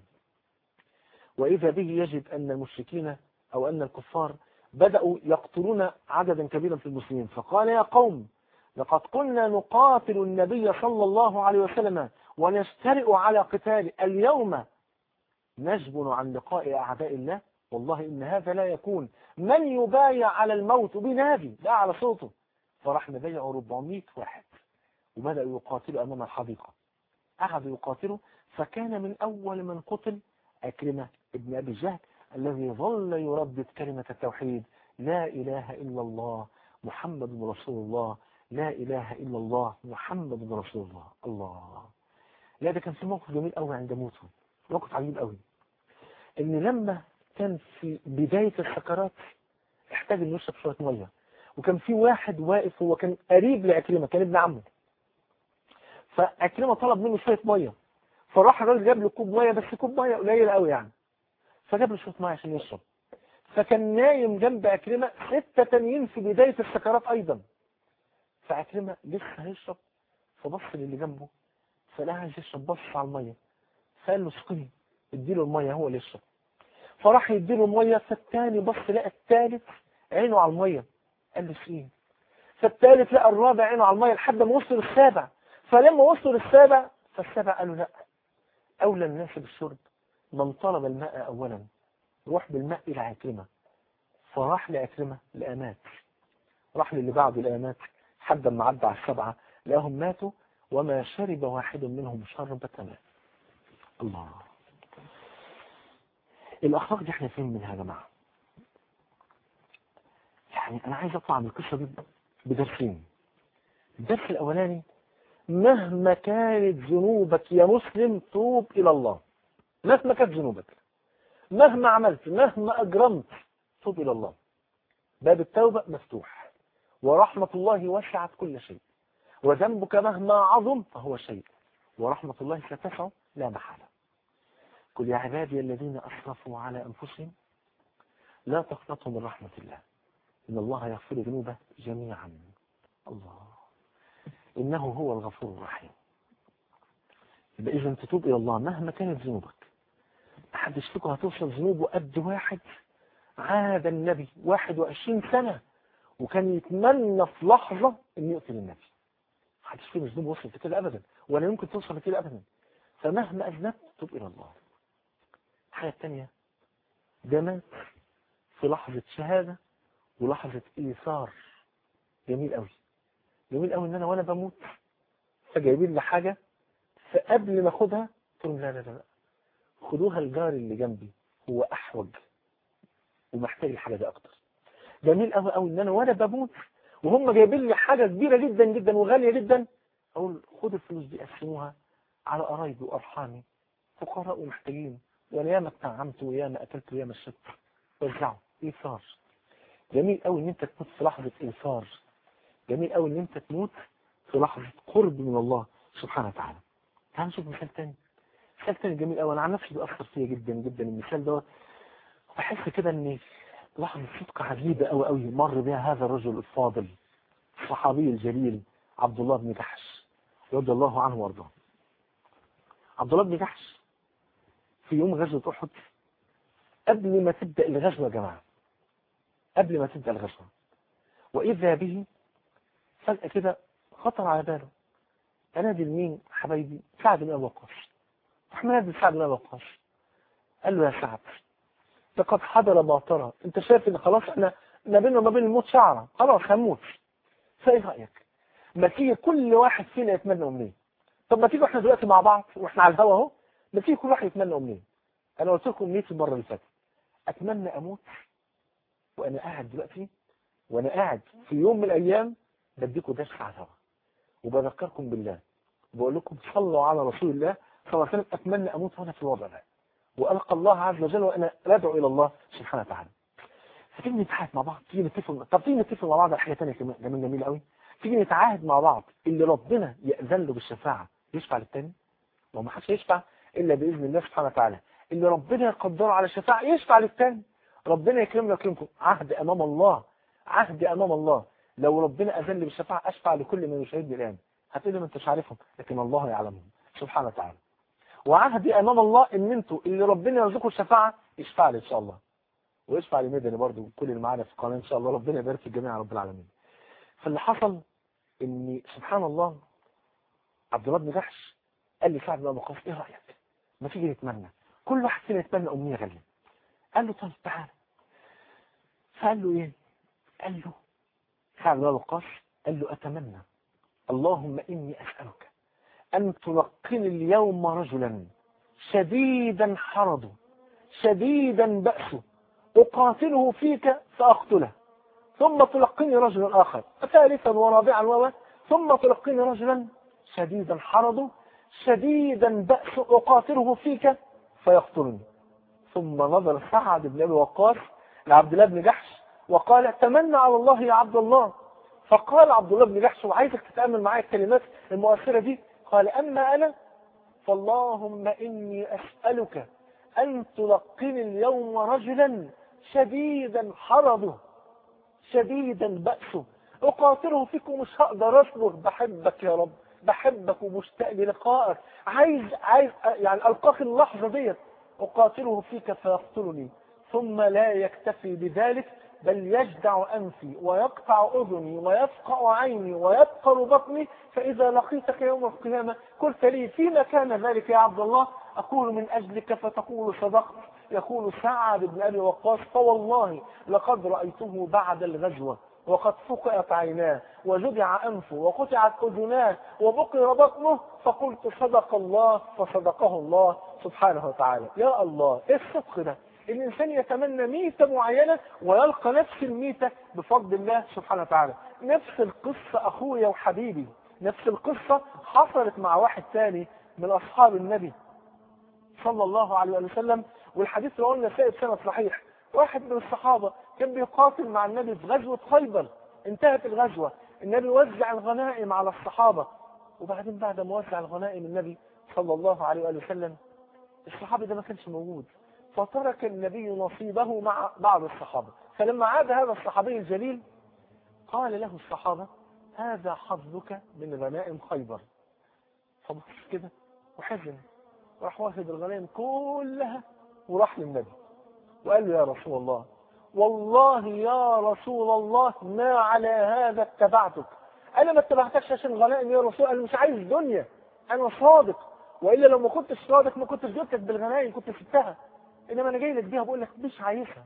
وإذا به يجد أن المشركين أو أن الكفار بدأوا يقتلون عددا كبيرا في المسلمين فقال يا قوم لقد كنا نقاتل النبي صلى الله عليه وسلم ونجترئ على قتال اليوم نجبن عن لقاء أعداء الله والله إن هذا لا يكون من يبايع على الموت بنادي لا على صوته فراح نبيع 400 واحد وبدأوا يقاتلوا أمام الحديقة قعدوا يقاتلوا فكان من أول من قتل أكرمة ابن أبي جهل الذي ظل يردد كلمة التوحيد لا إله إلا الله محمد رسول الله لا إله إلا الله محمد رسول الله الله لا ده كان في موقف جميل قوي عند موته موقف عجيب قوي ان لما كان في بداية السكرات احتاج انه يشرب شوية مية وكان في واحد واقف هو كان قريب لأكرمة كان ابن عمه فأكرمة طلب منه شوية مية فراح الراجل جاب له كوب مية بس كوب مية قليل قوي يعني فجاب له شوية مية عشان يشرب فكان نايم جنب أكرمة ستة تانيين في بداية السكرات أيضا فأكرمة لسه هيشرب فبص للي جنبه فلقى عايز يشرب بص على المية فقال له اسقني اديله المية هو اللي يشرب فراح يديله المية فالتاني بص لقى التالت عينه على المية قال له اسقيه فالتالت لقى الرابع عينه على المية لحد ما وصل السابع فلما وصلوا للسابع فالسابع قالوا لا أولى الناس بالشرب من طلب الماء أولا روح بالماء إلى عكرمة فراح لعكرمة لأمات راح للي بعده لأمات حد ما عدى على السبعة لقاهم ماتوا وما شرب واحد منهم شربة ماء الله الأخلاق دي احنا فين منها يا جماعة يعني أنا عايز أطلع من القصة دي بدرسين الدرس الأولاني مهما كانت ذنوبك يا مسلم توب إلى الله مهما كانت ذنوبك مهما عملت مهما أجرمت توب إلى الله باب التوبة مفتوح ورحمة الله وسعت كل شيء وذنبك مهما عظم فهو شيء ورحمة الله ستسع لا محالة قل يا عبادي الذين أسرفوا على أنفسهم لا تقنطوا من رحمة الله إن الله يغفر ذنوبه جميعا الله إنه هو الغفور الرحيم يبقى إذا تتوب إلى الله مهما كانت ذنوبك محدش فيكم هتوصل ذنوبه قد واحد عاد النبي 21 سنة وكان يتمنى في لحظة أن يقتل النبي محدش فيكم ذنوبه وصلت كده أبدا ولا يمكن توصل لكده أبدا فمهما أذنبت توب إلى الله الحاجة الثانية ده مات في لحظة شهادة ولحظة إيثار جميل قوي جميل قوي ان انا وانا بموت فجايبين لي حاجة فقبل ما اخدها قلت لهم لا لا لا خدوها الجار اللي جنبي هو احوج ومحتاج الحاجة دي اكتر جميل قوي قوي ان انا وانا بموت وهم جايبين لي حاجة كبيرة جدا جدا وغالية جدا اقول خد الفلوس دي قسموها على قرايبي وارحامي فقراء ومحتاجين وانا ياما اتنعمت وياما اكلت وياما شربت وزعوا ايثار جميل قوي ان انت تموت في لحظة ايثار جميل قوي ان انت تموت في لحظة قرب من الله سبحانه وتعالى تعال نشوف مثال تاني مثال تاني جميل قوي انا عن نفسي بيأثر فيا جدا جدا المثال دوت بحس كده ان لحظة صدق عجيبة قوي قوي مر بها هذا الرجل الفاضل الصحابي الجليل عبد الله بن جحش رضي الله عنه وارضاه عبد الله بن جحش في يوم غزوة أحد قبل ما تبدأ الغزوة يا جماعة قبل ما تبدأ الغزوة وإذا به فجأة كده خطر على باله أنادي لمين حبايبي سعد بن أبي وقاص راح منادي سعد بن أبي وقاص قال له يا سعد لقد حضر ما ترى أنت شايف إن خلاص أنا ما بيننا وما بين الموت شعرة خلاص هنموت فإيه رأيك؟ ما تيجي كل واحد فينا يتمنى أمنية طب ما تيجوا احنا دلوقتي مع بعض واحنا على الهوا اهو ما تيجي كل واحد يتمنى امنيه انا قلت لكم امنيتي المره اللي فاتت اتمنى اموت وانا قاعد دلوقتي وانا قاعد في يوم من الايام بديكم درس على الهوا وبذكركم بالله بقول لكم صلوا على رسول الله صلى الله عليه وسلم اتمنى اموت وانا في الوضع ده والقى الله عز وجل وانا ادعو الى الله سبحانه وتعالى فتيجي نتعاهد مع بعض تيجي نتفق طب تيجي نتفق مع بعض على حاجه ثانيه كمان كمان جميل قوي تيجي نتعاهد مع بعض اللي ربنا يأذن له بالشفاعه يشفع للتاني ما ما حدش يشفع الا باذن الله سبحانه وتعالى اللي ربنا يقدره على الشفاعه يشفع للتاني ربنا يكرمنا ويكرمكم عهد امام الله عهد امام الله لو ربنا اذن لي بالشفاعه اشفع لكل من يشاهدني الان هتقول لي ما انتش عارفهم لكن الله يعلمهم سبحانه وتعالى وعهدي امام الله ان انتوا اللي ربنا يرزقكم الشفاعه يشفع لي ان شاء الله ويشفع لي مدني برضه كل اللي معانا في القناه ان شاء الله ربنا يبارك في الجميع يا رب العالمين فاللي حصل ان سبحان الله عبد الله بن جحش قال لي سعد بن ابي وقاص ايه رايك ما تيجي نتمنى كل واحد فينا يتمنى امنيه غاليه قال له طيب تعالى فقال له ايه قال له سعد بن ابي وقاص قال له اتمنى اللهم اني اسالك ان تلقني اليوم رجلا شديدا حرضه شديدا بأسه أقاتله فيك فأقتله ثم تلقني رجلا آخر ثالثا ورابعا و ثم تلقني رجلا شديدا حرضه شديدا بأسه أقاتله فيك فيقتلني ثم نظر سعد بن أبي وقاص لعبد الله بن جحش وقال تمنى على الله يا عبد الله فقال عبد الله بن جحش وعايزك تتأمل معايا الكلمات المؤثرة دي قال أما أنا فاللهم إني أسألك أن تلقني اليوم رجلا شديدا حرضه شديدا بأسه أقاتله فيك ومش هقدر أصبر بحبك يا رب بحبك ومشتاق للقائك عايز عايز يعني ألقاك اللحظة ديت أقاتله فيك فيقتلني ثم لا يكتفي بذلك بل يجدع أنفي ويقطع أذني ويفقع عيني ويبقر بطني فإذا لقيتك يوم القيامة قلت لي فيما كان ذلك يا عبد الله أقول من أجلك فتقول صدقت يقول سعد بن أبي وقاص فوالله لقد رأيته بعد الغزوة وقد فقئت عيناه وجدع أنفه وقطعت أذناه وبقر بطنه فقلت صدق الله فصدقه الله سبحانه وتعالى يا الله ايه الصدق ده الإنسان يتمنى ميتة معينة ويلقى نفس الميتة بفضل الله سبحانه وتعالى نفس القصة أخويا وحبيبي نفس القصة حصلت مع واحد ثاني من أصحاب النبي صلى الله عليه وسلم والحديث اللي قلنا سائد سنة صحيح واحد من الصحابة كان بيقاتل مع النبي في غزوة خيبر انتهت الغزوة النبي وزع الغنائم على الصحابة وبعدين بعد ما وزع الغنائم النبي صلى الله عليه وآله وسلم الصحابي ده ما كانش موجود فترك النبي نصيبه مع بعض الصحابة فلما عاد هذا الصحابي الجليل قال له الصحابة هذا حظك من غنائم خيبر فبص كده وحزن راح واخد الغنائم كلها وراح للنبي وقال له يا رسول الله والله يا رسول الله ما على هذا اتبعتك انا ما اتبعتكش عشان غنائم يا رسول انا مش عايز دنيا انا صادق والا لو ما كنتش صادق ما كنتش جبتك بالغنائم كنت سبتها انما انا جاي لك بيها بقول لك مش عايزها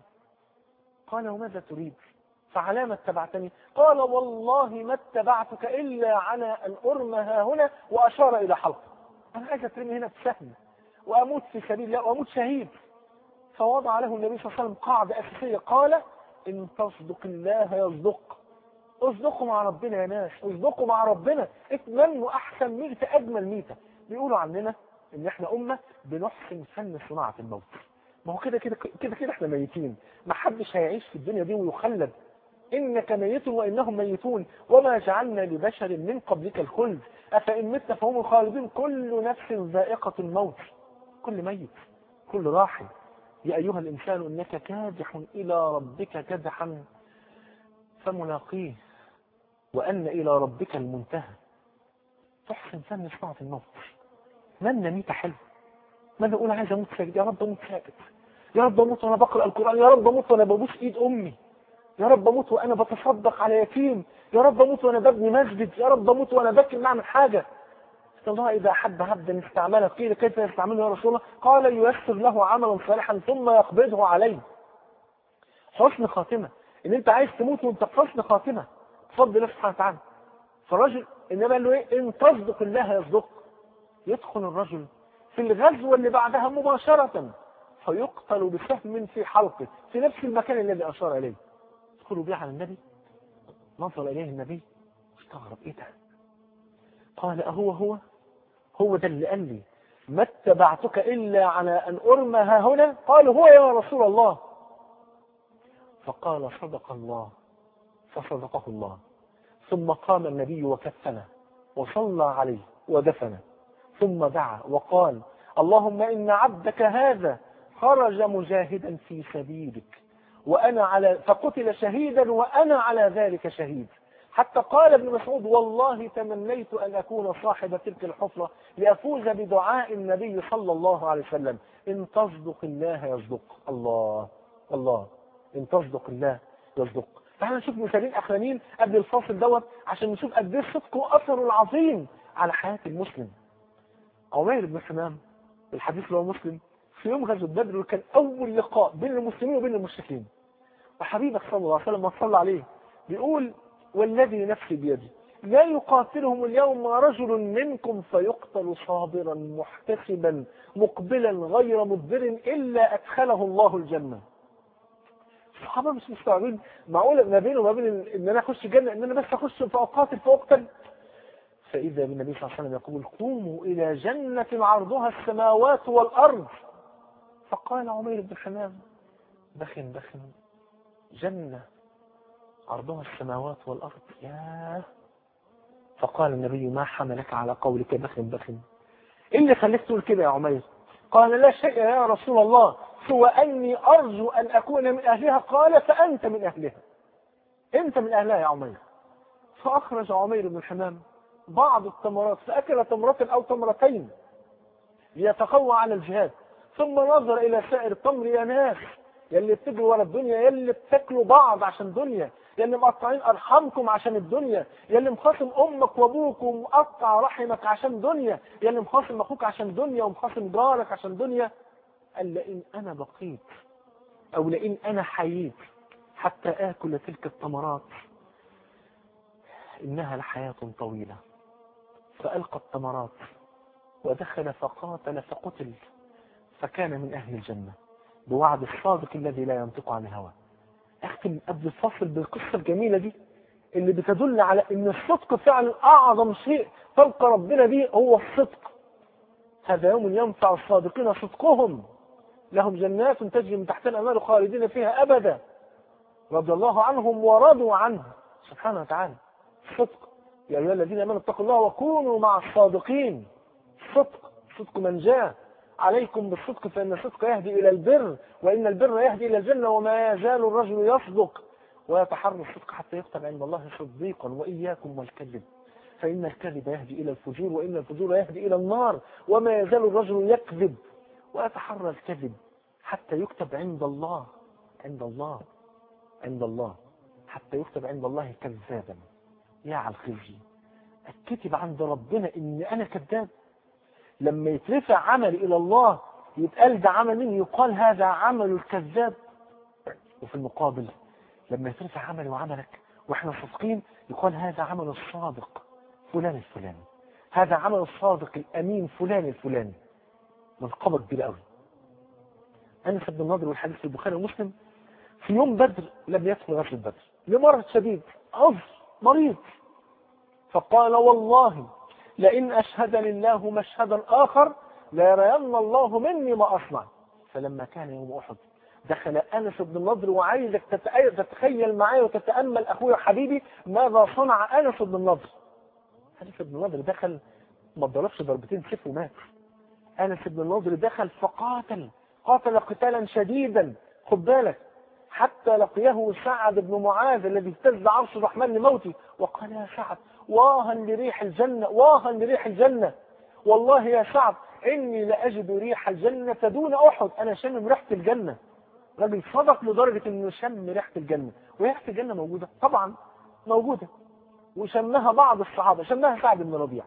قال وماذا تريد فعلى ما اتبعتني قال والله ما اتبعتك الا على ان ارمى ها هنا واشار الى حلقه انا عايز اترمي هنا بسهم واموت في سبيل الله واموت شهيد فوضع له النبي صلى الله عليه وسلم قاعدة أساسية قال إن تصدق الله يصدق اصدقوا مع ربنا يا ناس اصدقوا مع ربنا اتمنوا أحسن ميتة أجمل ميتة بيقولوا عننا إن إحنا أمة بنحسن فن صناعة الموت ما هو كده كده كده كده إحنا ميتين ما حدش هيعيش في الدنيا دي ويخلد إنك ميت وإنهم ميتون وما جعلنا لبشر من قبلك الخلد أفإن مت فهم الخالدين كل نفس ذائقة الموت كل ميت كل راحل يا أيها الإنسان إنك كادح إلى ربك كدحا فملاقيه وأن إلى ربك المنتهى تحسن فن صناعة الموت من ميت حلو من أقول عايز أموت ساجد يا رب أموت ساجد يا رب أموت وأنا بقرأ القرآن يا رب أموت وأنا ببوس إيد أمي يا رب أموت وأنا بتصدق على يتيم يا رب أموت وأنا ببني مسجد يا رب أموت وأنا بكر نعمل حاجة الله إذا أحب عبدا استعمله قيل كيف يستعمله يا رسول الله قال ييسر له عملا صالحا ثم يقبضه عليه حسن خاتمة إن أنت عايز تموت وأنت في حسن خاتمة بفضل الله سبحانه وتعالى فالراجل النبي قال له إيه إن تصدق الله يصدق يدخل الرجل في الغزوة اللي بعدها مباشرة فيقتل بسهم في حلقه في نفس المكان الذي أشار إليه يدخلوا به على النبي نظر إليه النبي استغرب إيه ده قال أهو هو هو ده اللي قال لي ما اتبعتك إلا على أن أرمى ها هنا قال هو يا رسول الله فقال صدق الله فصدقه الله ثم قام النبي وكفنه وصلى عليه ودفنه ثم دعا وقال اللهم إن عبدك هذا خرج مجاهدا في سبيلك وأنا على فقتل شهيدا وأنا على ذلك شهيد حتى قال ابن مسعود والله تمنيت أن أكون صاحب تلك الحفرة لأفوز بدعاء النبي صلى الله عليه وسلم إن تصدق الله يصدق الله الله إن تصدق الله يصدق تعالوا نشوف مثالين أخرانيين قبل الفاصل دوت عشان نشوف قد ايه الصدق وأثره العظيم على حياة المسلم عمير بن حمام الحديث اللي هو مسلم في يوم غزوة بدر كان أول لقاء بين المسلمين وبين المشركين وحبيبك صلى الله عليه وسلم صلى عليه بيقول والذي نفسي بيدي لا يقاتلهم اليوم رجل منكم فيقتل صابرا محتسبا مقبلا غير مدبر إلا أدخله الله الجنة الصحابة مش مستوعبين معقولة ما بينه وما بين ان انا اخش الجنة ان انا بس اخش فاقاتل فاقتل فاذا بالنبي صلى الله عليه وسلم يقول قوموا الى جنة عرضها السماوات والارض فقال عمير بن حمام بخن بخن جنة عرضها السماوات والأرض ياه فقال النبي ما حملك على قولك بخن بخن إيه اللي خليك تقول كده يا عمير قال لا شيء يا رسول الله سوى أني أرجو أن أكون من أهلها قال فأنت من أهلها أنت من أهلها يا عمير فأخرج عمير بن حمام بعض التمرات فأكل تمرة أو تمرتين ليتقوى على الجهاد ثم نظر إلى سائر التمر يا ناس يلي بتجروا ورا الدنيا يلي بتاكلوا بعض عشان دنيا يلي مقطعين ارحامكم عشان الدنيا يلي مخاصم امك وابوك ومقطع رحمك عشان دنيا يلي مخاصم اخوك عشان دنيا ومخاصم جارك عشان دنيا قال لئن انا بقيت او لئن انا حييت حتى اكل تلك الثمرات انها لحياة طويلة فالقى الثمرات ودخل فقاتل فقتل فكان من اهل الجنه بوعد الصادق الذي لا ينطق عن الهوى اختم قبل الفصل بالقصة الجميلة دي اللي بتدل على ان الصدق فعلا اعظم شيء تلقى ربنا به هو الصدق هذا يوم ينفع الصادقين صدقهم لهم جنات تجري من تحت الانهار خالدين فيها ابدا رضي الله عنهم ورضوا عنه سبحانه وتعالى الصدق يا ايها الذين امنوا اتقوا الله وكونوا مع الصادقين صدق صدق من جاء عليكم بالصدق فإن الصدق يهدي إلى البر وإن البر يهدي إلى الجنة وما يزال الرجل يصدق ويتحرى الصدق حتى يكتب عند الله صديقا وإياكم والكذب فإن الكذب يهدي إلى الفجور وإن الفجور يهدي إلى النار وما يزال الرجل يكذب ويتحرى الكذب حتى يكتب عند الله عند الله عند الله حتى يكتب عند الله كذابا يا على الخزي الكتب عند ربنا إن أنا كذاب لما يترفع عمل إلى الله يتقال ده عمل مين يقال هذا عمل الكذاب وفي المقابل لما يترفع عملي وعملك واحنا صادقين يقال هذا عمل الصادق فلان الفلاني هذا عمل الصادق الأمين فلان الفلاني منقبة كبيرة قوي أنس بن النضر والحديث في البخاري ومسلم في يوم بدر لم يدخل غزوة بدر لمرض شديد عذر مريض فقال والله لئن أشهدني الله مشهدا آخر ليرين الله مني ما أصنع فلما كان يوم أحد دخل أنس بن النضر وعايزك تتخيل معايا وتتأمل أخويا وحبيبي ماذا صنع أنس بن النضر أنس بن النضر دخل ما ضربش ضربتين سيف ومات أنس بن النضر دخل فقاتل قاتل قتالا شديدا خد بالك حتى لقيه سعد بن معاذ الذي اهتز عرش الرحمن لموته وقال يا سعد واها لريح الجنة واها لريح الجنة والله يا سعد إني لأجد ريح الجنة دون أحد أنا شم ريحة الجنة راجل صدق لدرجة إنه شم ريحة الجنة وريحة الجنة موجودة طبعا موجودة وشمها بعض الصحابة شمها سعد بن ربيع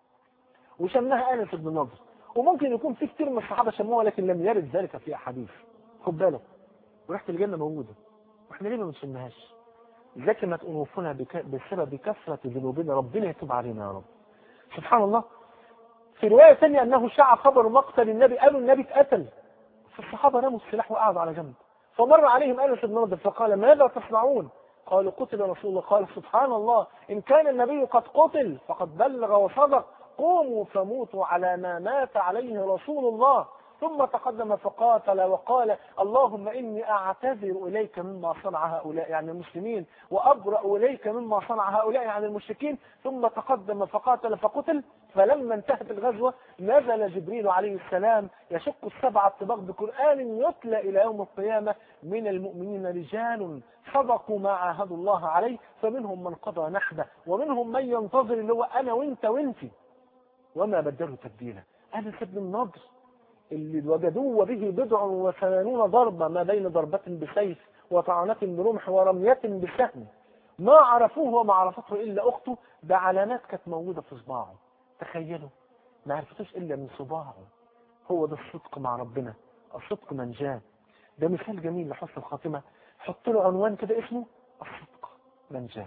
وشمها أنس بن نضر وممكن يكون في كتير من الصحابة شموها لكن لم يرد ذلك في أحاديث خد بالك وريحة الجنة موجودة واحنا ليه ما بنشمهاش لكنت أنوفنا بك... بسبب كثرة ذنوبنا ربنا يتوب علينا يا رب سبحان الله في رواية ثانية أنه شاع خبر مقتل النبي قالوا النبي اتقتل فالصحابة رموا السلاح وقعدوا على جنب فمر عليهم أنس بن نضر فقال ماذا تصنعون قالوا قتل رسول الله قال سبحان الله إن كان النبي قد قتل فقد بلغ وصدق قوموا فموتوا على ما مات عليه رسول الله ثم تقدم فقاتل وقال اللهم إني أعتذر إليك مما صنع هؤلاء يعني المسلمين وأبرأ إليك مما صنع هؤلاء يعني المشركين ثم تقدم فقاتل فقتل فلما انتهت الغزوة نزل جبريل عليه السلام يشق السبع الطباق بقرآن يتلى إلى يوم القيامة من المؤمنين رجال صدقوا ما عاهدوا الله عليه فمنهم من قضى نحبه ومنهم من ينتظر اللي هو أنا وانت وانتي وما بدلوا تبديلا أنا بن النضر اللي وجدوه به بضع وثمانون ضربة ما بين ضربة بسيف وطعنة برمح ورمية بسهم ما عرفوه وما عرفته إلا أخته ده علامات كانت موجودة في صباعه تخيلوا ما عرفتوش إلا من صباعه هو ده الصدق مع ربنا الصدق منجاه ده مثال جميل لحسن الخاتمة حط له عنوان كده اسمه الصدق منجاه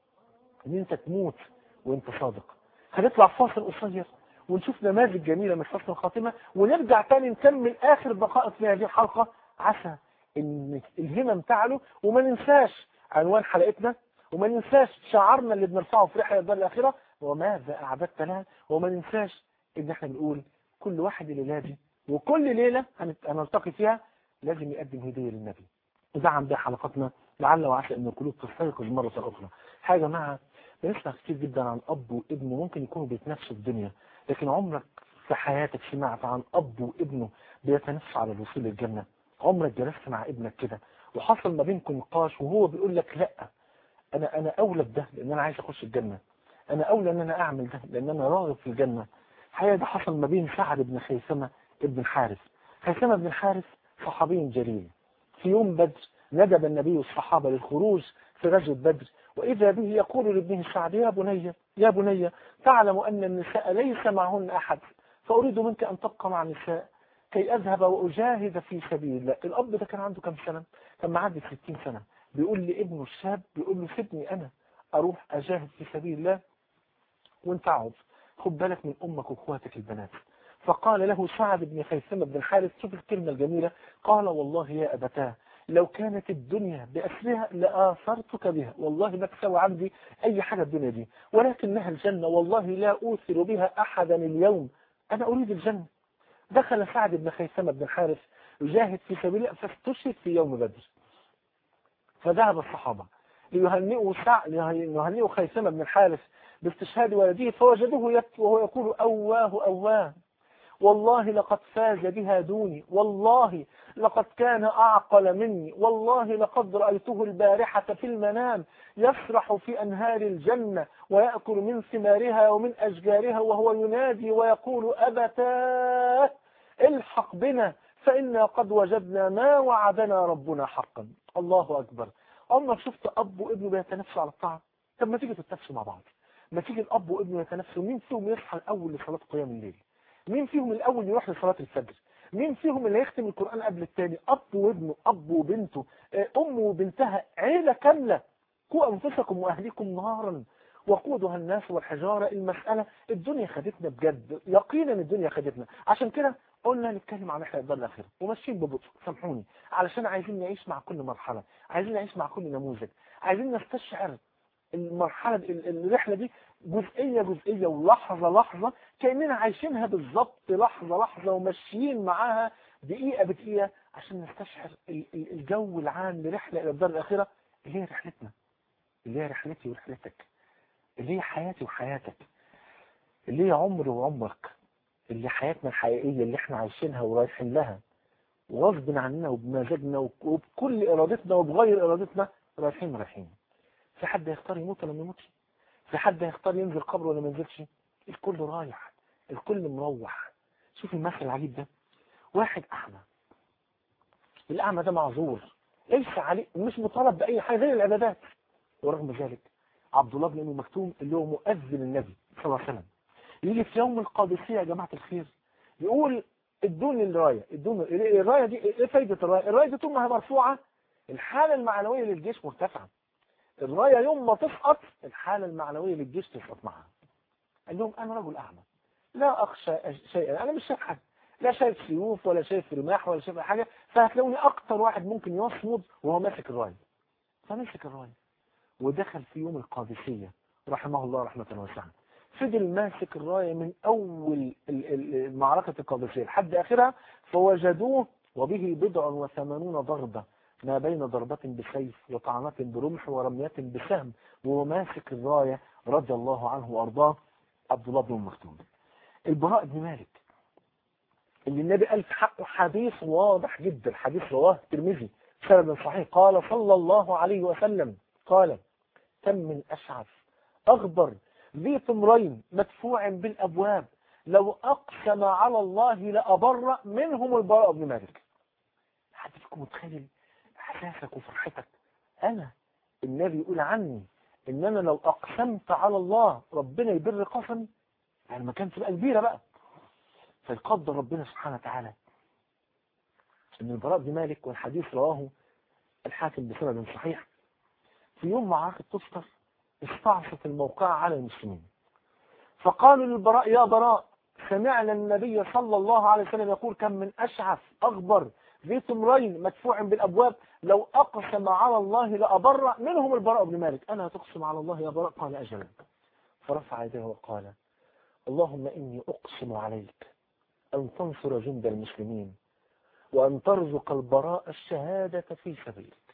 ان انت تموت وانت صادق هنطلع فاصل قصير ونشوف نماذج جميلة من حسن الخاتمة ونرجع تاني نكمل آخر دقائق في هذه الحلقة عسى ان الهمم تعلو وما ننساش عنوان حلقتنا وما ننساش شعارنا اللي بنرفعه في رحلة الدار الآخرة وماذا أعددت لها وما ننساش ان احنا بنقول كل واحد الليلة دي وكل ليلة هنلتقي فيها لازم يقدم هدية للنبي ودعم بها حلقاتنا لعل وعسى ان القلوب تستيقظ مرة أخرى حاجة مع بنسمع كتير جدا عن أب وابنه ممكن يكونوا بيتنافسوا في الدنيا لكن عمرك في حياتك سمعت عن أب وابنه بيتنافسوا على الوصول للجنة عمرك جلست مع ابنك كده وحصل ما بينكم نقاش وهو بيقول لك لا أنا أنا أولى بده لأن أنا عايز أخش الجنة أنا أولى أن أنا أعمل ده لأن أنا راغب في الجنة الحقيقة ده حصل ما بين سعد بن خيثمة ابن حارث خيثمة بن حارث صحابي جليل في يوم بدر ندب النبي الصحابة للخروج في غزوة بدر وإذا به يقول لابنه سعد يا بني يا بني تعلم أن النساء ليس معهن أحد فأريد منك أن تبقى مع النساء كي أذهب وأجاهد في سبيل الله الأب ده كان عنده كم سنة كان معدي 60 سنة بيقول لابنه الشاب بيقول له سيبني أنا أروح أجاهد في سبيل الله وانت اقعد خد بالك من أمك وأخواتك البنات فقال له سعد بن خيثمة بن الحارث شوف الكلمة الجميلة قال والله يا أبتاه لو كانت الدنيا بأسرها لآثرتك بها والله ما تسوى عندي أي حاجة الدنيا دي ولكنها الجنة والله لا أوثر بها أحدا اليوم أنا أريد الجنة دخل سعد بن خيثمة بن الحارث يجاهد في سبيل الله فاستشهد في يوم بدر فذهب الصحابة ليهنئوا سعد ليهنئوا خيثمة بن الحارث باستشهاد ولده فوجدوه يبكي وهو يقول أواه أواه والله لقد فاز بها دوني والله لقد كان أعقل مني والله لقد رأيته البارحة في المنام يسرح في أنهار الجنة ويأكل من ثمارها ومن أشجارها وهو ينادي ويقول أبتاه الحق بنا فإنا قد وجدنا ما وعدنا ربنا حقا الله أكبر عمرك شفت أب وابنه بيتنافسوا على الطعام طب ما تيجي تتنافسوا مع بعض ما تيجي الأب وابنه يتنافسوا مين فيهم يصحى الأول لصلاة قيام الليل مين فيهم الأول يروح لصلاة الفجر مين فيهم اللي يختم القرآن قبل التاني أب وابنه أب وبنته أم وبنتها عيلة كاملة قوا أنفسكم وأهليكم نارا وقودها الناس والحجارة المسألة الدنيا خدتنا بجد يقينا الدنيا خدتنا عشان كده قلنا نتكلم عن احنا الدار الاخره وماشيين ببطء سامحوني علشان عايزين نعيش مع كل مرحلة عايزين نعيش مع كل نموذج عايزين نستشعر المرحلة الرحلة دي جزئية جزئية ولحظة لحظة كأننا عايشينها بالظبط لحظة لحظة وماشيين معاها دقيقة بدقيقة عشان نستشعر الجو العام لرحلة إلى الدار الآخرة اللي هي رحلتنا اللي هي رحلتي ورحلتك اللي هي حياتي وحياتك اللي هي عمري وعمرك اللي حياتنا الحقيقية اللي احنا عايشينها ورايحين لها وغصب عننا وبمزاجنا وبكل إرادتنا وبغير إرادتنا رايحين رايحين في حد يختار يموت ولا ما يموتش في حد يختار ينزل قبر ولا ما ينزلش الكل رايح الكل مروح شوف المثل العجيب ده واحد أعمى الأعمى ده معذور ليس عليه مش مطالب بأي حاجة زي العبادات ورغم ذلك عبد الله بن أم مكتوم اللي هو مؤذن النبي صلى الله عليه وسلم يجي في يوم القادسية يا جماعة الخير يقول ادوني الراية ادوني الراية دي ايه فايدة الراية الراية دي طول ما هي مرفوعة الحالة المعنوية للجيش مرتفعة الراية يوم ما تسقط الحالة المعنوية للجيش تسقط معها قال لهم أنا رجل أعمى لا اخشى شيئا انا مش شايف حاجه لا شايف سيوف ولا شايف رماح ولا شايف حاجه فهتلاقوني اكتر واحد ممكن يصمد وهو ماسك الرايه فمسك الرايه ودخل في يوم القادسيه رحمه الله رحمه واسعه فضل ماسك الرايه من اول معركه القادسيه لحد اخرها فوجدوه وبه بضع وثمانون ضربه ما بين ضربة بسيف وطعنة برمح ورمية بسهم وهو ماسك الراية رضي الله عنه وأرضاه عبد الله بن مكتوم البراء بن مالك اللي النبي قال في حقه حديث واضح جدا حديث رواه الترمذي سند صحيح قال صلى الله عليه وسلم قال كم من أشعث أغبر ذي تمرين مدفوع بالأبواب لو أقسم على الله لأبر منهم البراء بن مالك حد فيكم متخيل احساسك وفرحتك انا النبي يقول عني ان انا لو اقسمت على الله ربنا يبر قسمي يعني ما كانش بقى كبيره بقى فيقدر ربنا سبحانه وتعالى ان البراء بن مالك والحديث رواه الحاكم بسند صحيح في يوم معركة تستر استعصت الموقعة على المسلمين فقالوا للبراء يا براء سمعنا النبي صلى الله عليه وسلم يقول كم من أشعث أغبر ذي تمرين مدفوع بالأبواب لو أقسم على الله لأبر منهم البراء بن مالك أنا تقسم على الله يا براء قال أجل فرفع يديه وقال اللهم إني أقسم عليك أن تنصر جند المسلمين وأن ترزق البراء الشهادة في سبيلك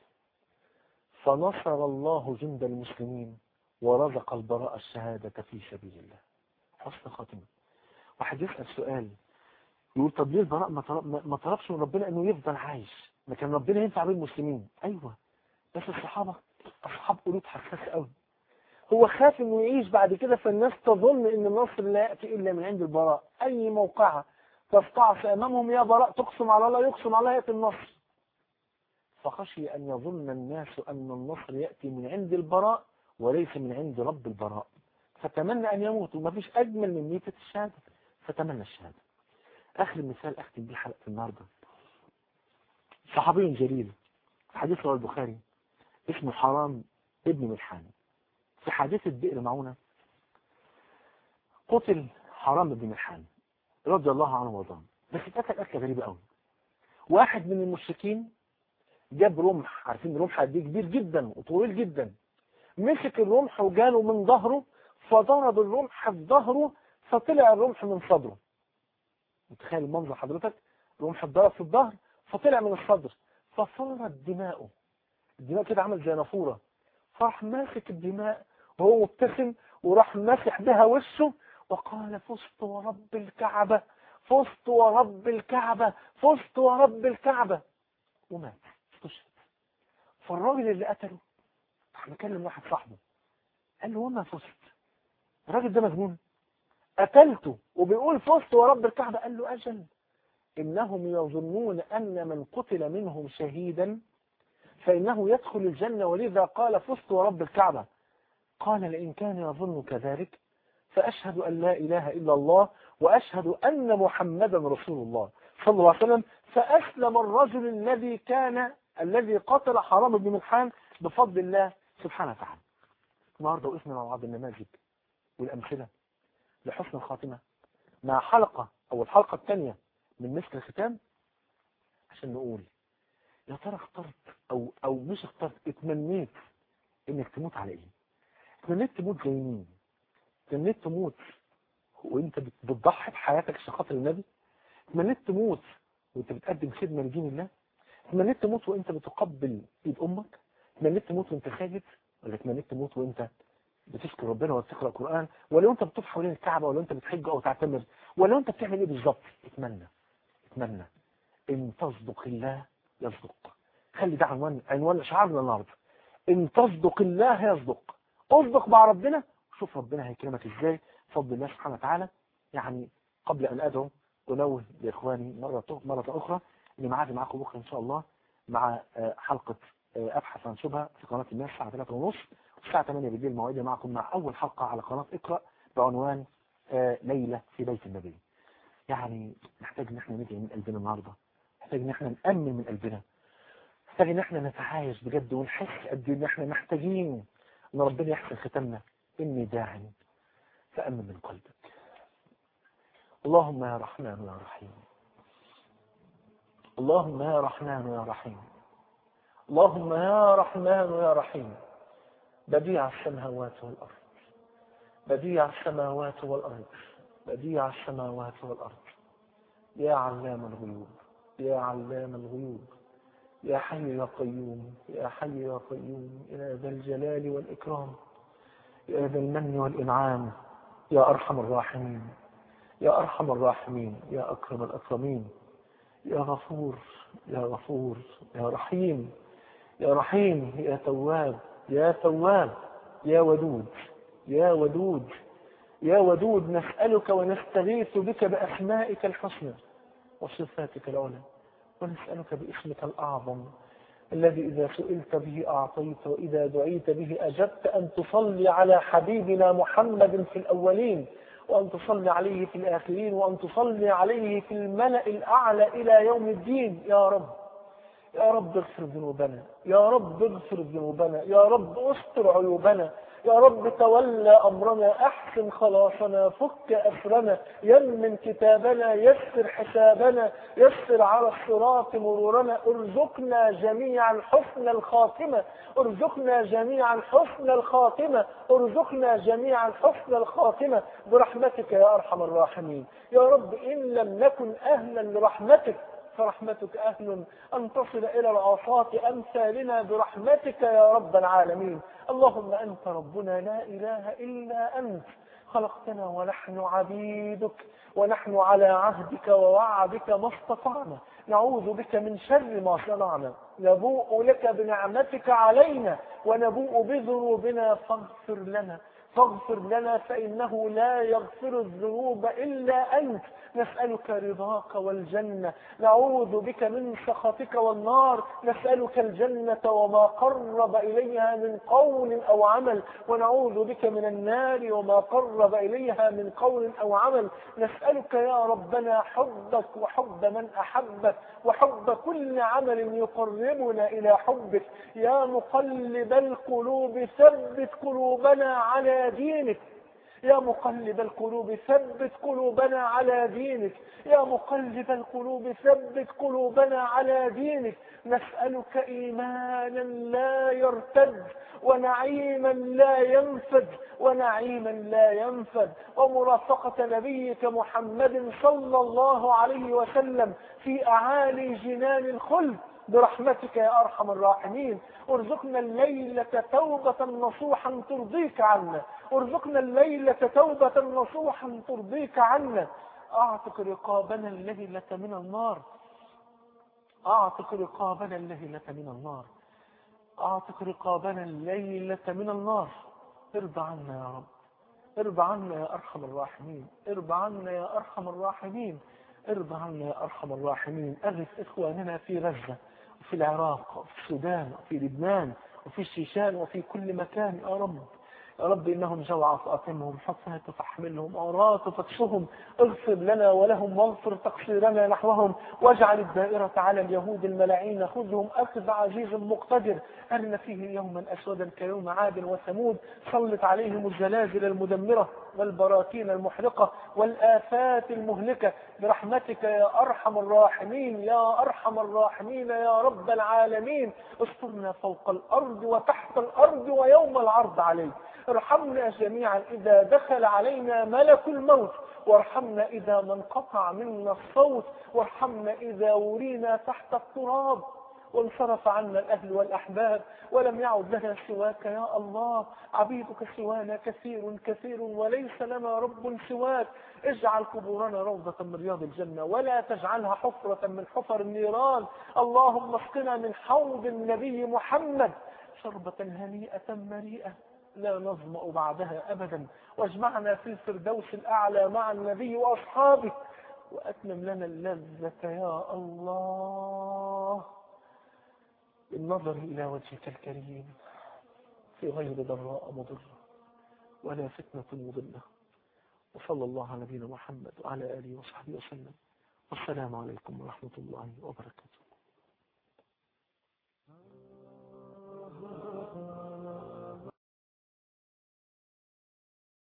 فنصر الله جند المسلمين ورزق البراء الشهادة في سبيل الله حسن خاتمة واحد يسأل سؤال يقول طب ليه البراء ما طلب ما طلبش من ربنا انه يفضل عايش ما كان ربنا ينفع بين المسلمين ايوه بس الصحابه اصحاب قلوب حساسه قوي هو خاف انه يعيش بعد كده فالناس تظن ان النصر لا ياتي الا من عند البراء اي موقعه تستعصي امامهم يا براء تقسم على الله يقسم على الله ياتي النصر فخشي ان يظن الناس ان النصر ياتي من عند البراء وليس من عند رب البراء فتمنى ان يموت وما فيش اجمل من ميتة الشهاده فتمنى الشهاده اخر مثال اختم بيه حلقه النهارده صحابي جليل حديث رواه البخاري اسمه حرام ابن ملحان في حادثة بئر معونة قتل حرام بن ملحان رضي الله عنه وارضاه بس اتقتل قتله غريبه قوي واحد من المشركين جاب رمح عارفين الرمح قد ايه كبير جدا وطويل جدا مسك الرمح وجاله من ظهره فضرب الرمح في ظهره فطلع الرمح من صدره متخيل المنظر حضرتك رمح اتضرب في الظهر فطلع من الصدر ففارت دماؤه الدماء كده عمل زي نافوره فراح ماسك الدماء وهو مبتسم وراح ماسح بها وشه وقال فزت ورب الكعبة فزت ورب الكعبة فزت ورب الكعبة ومات استشهد فالراجل اللي قتله راح مكلم واحد صاحبه قال له وما فزت الراجل ده مجنون قتلته وبيقول فزت ورب الكعبة قال له أجل إنهم يظنون أن من قتل منهم شهيدا فإنه يدخل الجنة ولذا قال فزت ورب الكعبة قال لئن كان يظن كذلك فأشهد أن لا إله إلا الله وأشهد أن محمدا رسول الله صلى الله عليه وسلم فأسلم الرجل الذي كان الذي قتل حرام بن ملحان بفضل الله سبحانه وتعالى النهارده وقفنا مع بعض النماذج والأمثلة لحسن الخاتمة مع حلقة أو الحلقة الثانية من مثل الختام عشان نقول يا ترى اخترت أو أو مش اخترت اتمنيت إنك تموت على إيه؟ اتمنيت تموت زي مين؟ اتمنيت تموت وانت بتضحي بحياتك عشان خاطر النبي اتمنيت تموت وانت بتقدم خدمه لدين الله اتمنيت تموت وانت بتقبل ايد امك اتمنيت تموت وانت ساجد ولا اتمنيت تموت وانت بتشكر ربنا ولا بتقرا قران ولا انت بتطوف حوالين الكعبه ولا انت بتحج او تعتمر ولا انت بتعمل ايه بالظبط اتمنى اتمنى ان تصدق الله يصدق خلي ده عنوان عنوان شعارنا النهارده ان تصدق الله يصدق اصدق مع ربنا شوف ربنا هيكرمك ازاي بفضل الله سبحانه وتعالى يعني قبل ان ادعو انوه لاخواني مره مره اخرى اني معادي معاكم بكره ان شاء الله مع حلقه ابحث عن شبهه في قناه الناس الساعه 3 ونص والساعه 8 بالليل موعدي معكم مع اول حلقه على قناه اقرا بعنوان ليله في بيت النبي يعني نحتاج ان احنا ندعي من قلبنا النهارده نحتاج ان احنا نامن من قلبنا نحتاج ان احنا نتعايش بجد ونحس قد ايه ان احنا محتاجين ان ربنا يحسن ختمنا اني داع فامن من قلبك اللهم يا رحمن يا رحيم اللهم يا رحمن يا رحيم اللهم يا رحمن يا رحيم بديع السماوات والأرض بديع السماوات والأرض بديع السماوات والأرض يا علام الغيوب يا علام الغيوب يا حي يا قيوم يا حي يا قيوم يا ذا الجلال والإكرام يا ذا المن والإنعام يا أرحم الراحمين يا أرحم الراحمين يا أكرم الأكرمين يا غفور يا غفور يا رحيم يا رحيم يا تواب يا تواب يا ودود يا ودود يا ودود نسألك ونستغيث بك بأسمائك الحسنى وصفاتك العلى ونسألك باسمك الأعظم الذي إذا سئلت به أعطيت وإذا دعيت به أجبت أن تصلي على حبيبنا محمد في الأولين وأن تصلي عليه في الآخرين وأن تصلي عليه في الملأ الأعلى إلى يوم الدين يا رب يا رب اغفر ذنوبنا يا رب اغفر ذنوبنا يا رب استر عيوبنا يا رب تولى أمرنا أحسن خلاصنا فك أسرنا يمن كتابنا يسر حسابنا يسر على الصراط مرورنا ارزقنا جميعا حسن الخاتمة ارزقنا جميعا حسن الخاتمة ارزقنا جميعا حسن الخاتمة برحمتك يا أرحم الراحمين يا رب إن لم نكن أهلا لرحمتك فرحمتك أهل أن تصل إلى العصاة أمثالنا برحمتك يا رب العالمين اللهم أنت ربنا لا إله إلا أنت خلقتنا ونحن عبيدك ونحن على عهدك ووعدك ما استطعنا نعوذ بك من شر ما صنعنا نبوء لك بنعمتك علينا ونبوء بذنوبنا فاغفر لنا فاغفر لنا فإنه لا يغفر الذنوب إلا أنت نسألك رضاك والجنة نعوذ بك من سخطك والنار نسألك الجنة وما قرب إليها من قول أو عمل ونعوذ بك من النار وما قرب إليها من قول أو عمل نسألك يا ربنا حبك وحب من أحبك وحب كل عمل يقربنا إلى حبك يا مقلب القلوب ثبت قلوبنا على دينك يا مقلب القلوب ثبت قلوبنا على دينك يا مقلب القلوب ثبت قلوبنا على دينك نسألك إيمانا لا يرتد ونعيما لا ينفد ونعيما لا ينفد ومرافقة نبيك محمد صلى الله عليه وسلم في أعالي جنان الخلد برحمتك يا أرحم الراحمين ارزقنا الليلة توبة نصوحا ترضيك عنا ارزقنا الليلة توبة نصوحا ترضيك عنا اعتق رقابنا الليلة من النار اعتق رقابنا الليلة من النار اعتق رقابنا الليلة من النار ارضى عنا يا رب ارضى عنا يا ارحم الراحمين ارضى عنا يا ارحم الراحمين ارضى عنا يا ارحم الراحمين اغث اخواننا في غزة وفي العراق وفي السودان وفي لبنان وفي الشيشان وفي كل مكان يا رب يا رب إنهم جوع فأطمهم حفاة فاحملهم عراة فاكسهم اغفر لنا ولهم واغفر تقصيرنا نحوهم واجعل الدائرة على اليهود الملاعين خذهم أخذ عزيز مقتدر أرنا فيه يوما أسودا كيوم عاد وثمود سلط عليهم الزلازل المدمرة والبراكين المحرقة والآفات المهلكة برحمتك يا أرحم الراحمين يا أرحم الراحمين يا رب العالمين استرنا فوق الأرض وتحت الأرض ويوم العرض عليك ارحمنا جميعا إذا دخل علينا ملك الموت وارحمنا إذا ما انقطع منا الصوت وارحمنا إذا ورينا تحت التراب وانصرف عنا الأهل والأحباب ولم يعد لنا سواك يا الله عبيدك سوانا كثير كثير وليس لنا رب سواك اجعل قبورنا روضة من رياض الجنة ولا تجعلها حفرة من حفر النيران اللهم اسقنا من حوض النبي محمد شربة هنيئة مريئة لا نظمأ بعدها أبدا واجمعنا في الفردوس الأعلى مع النبي وأصحابه وأتمم لنا اللذة يا الله بالنظر إلى وجهك الكريم في غير ضراء مضرة ولا فتنة مضلة وصلى الله على نبينا محمد وعلى آله وصحبه وسلم والسلام عليكم ورحمة الله وبركاته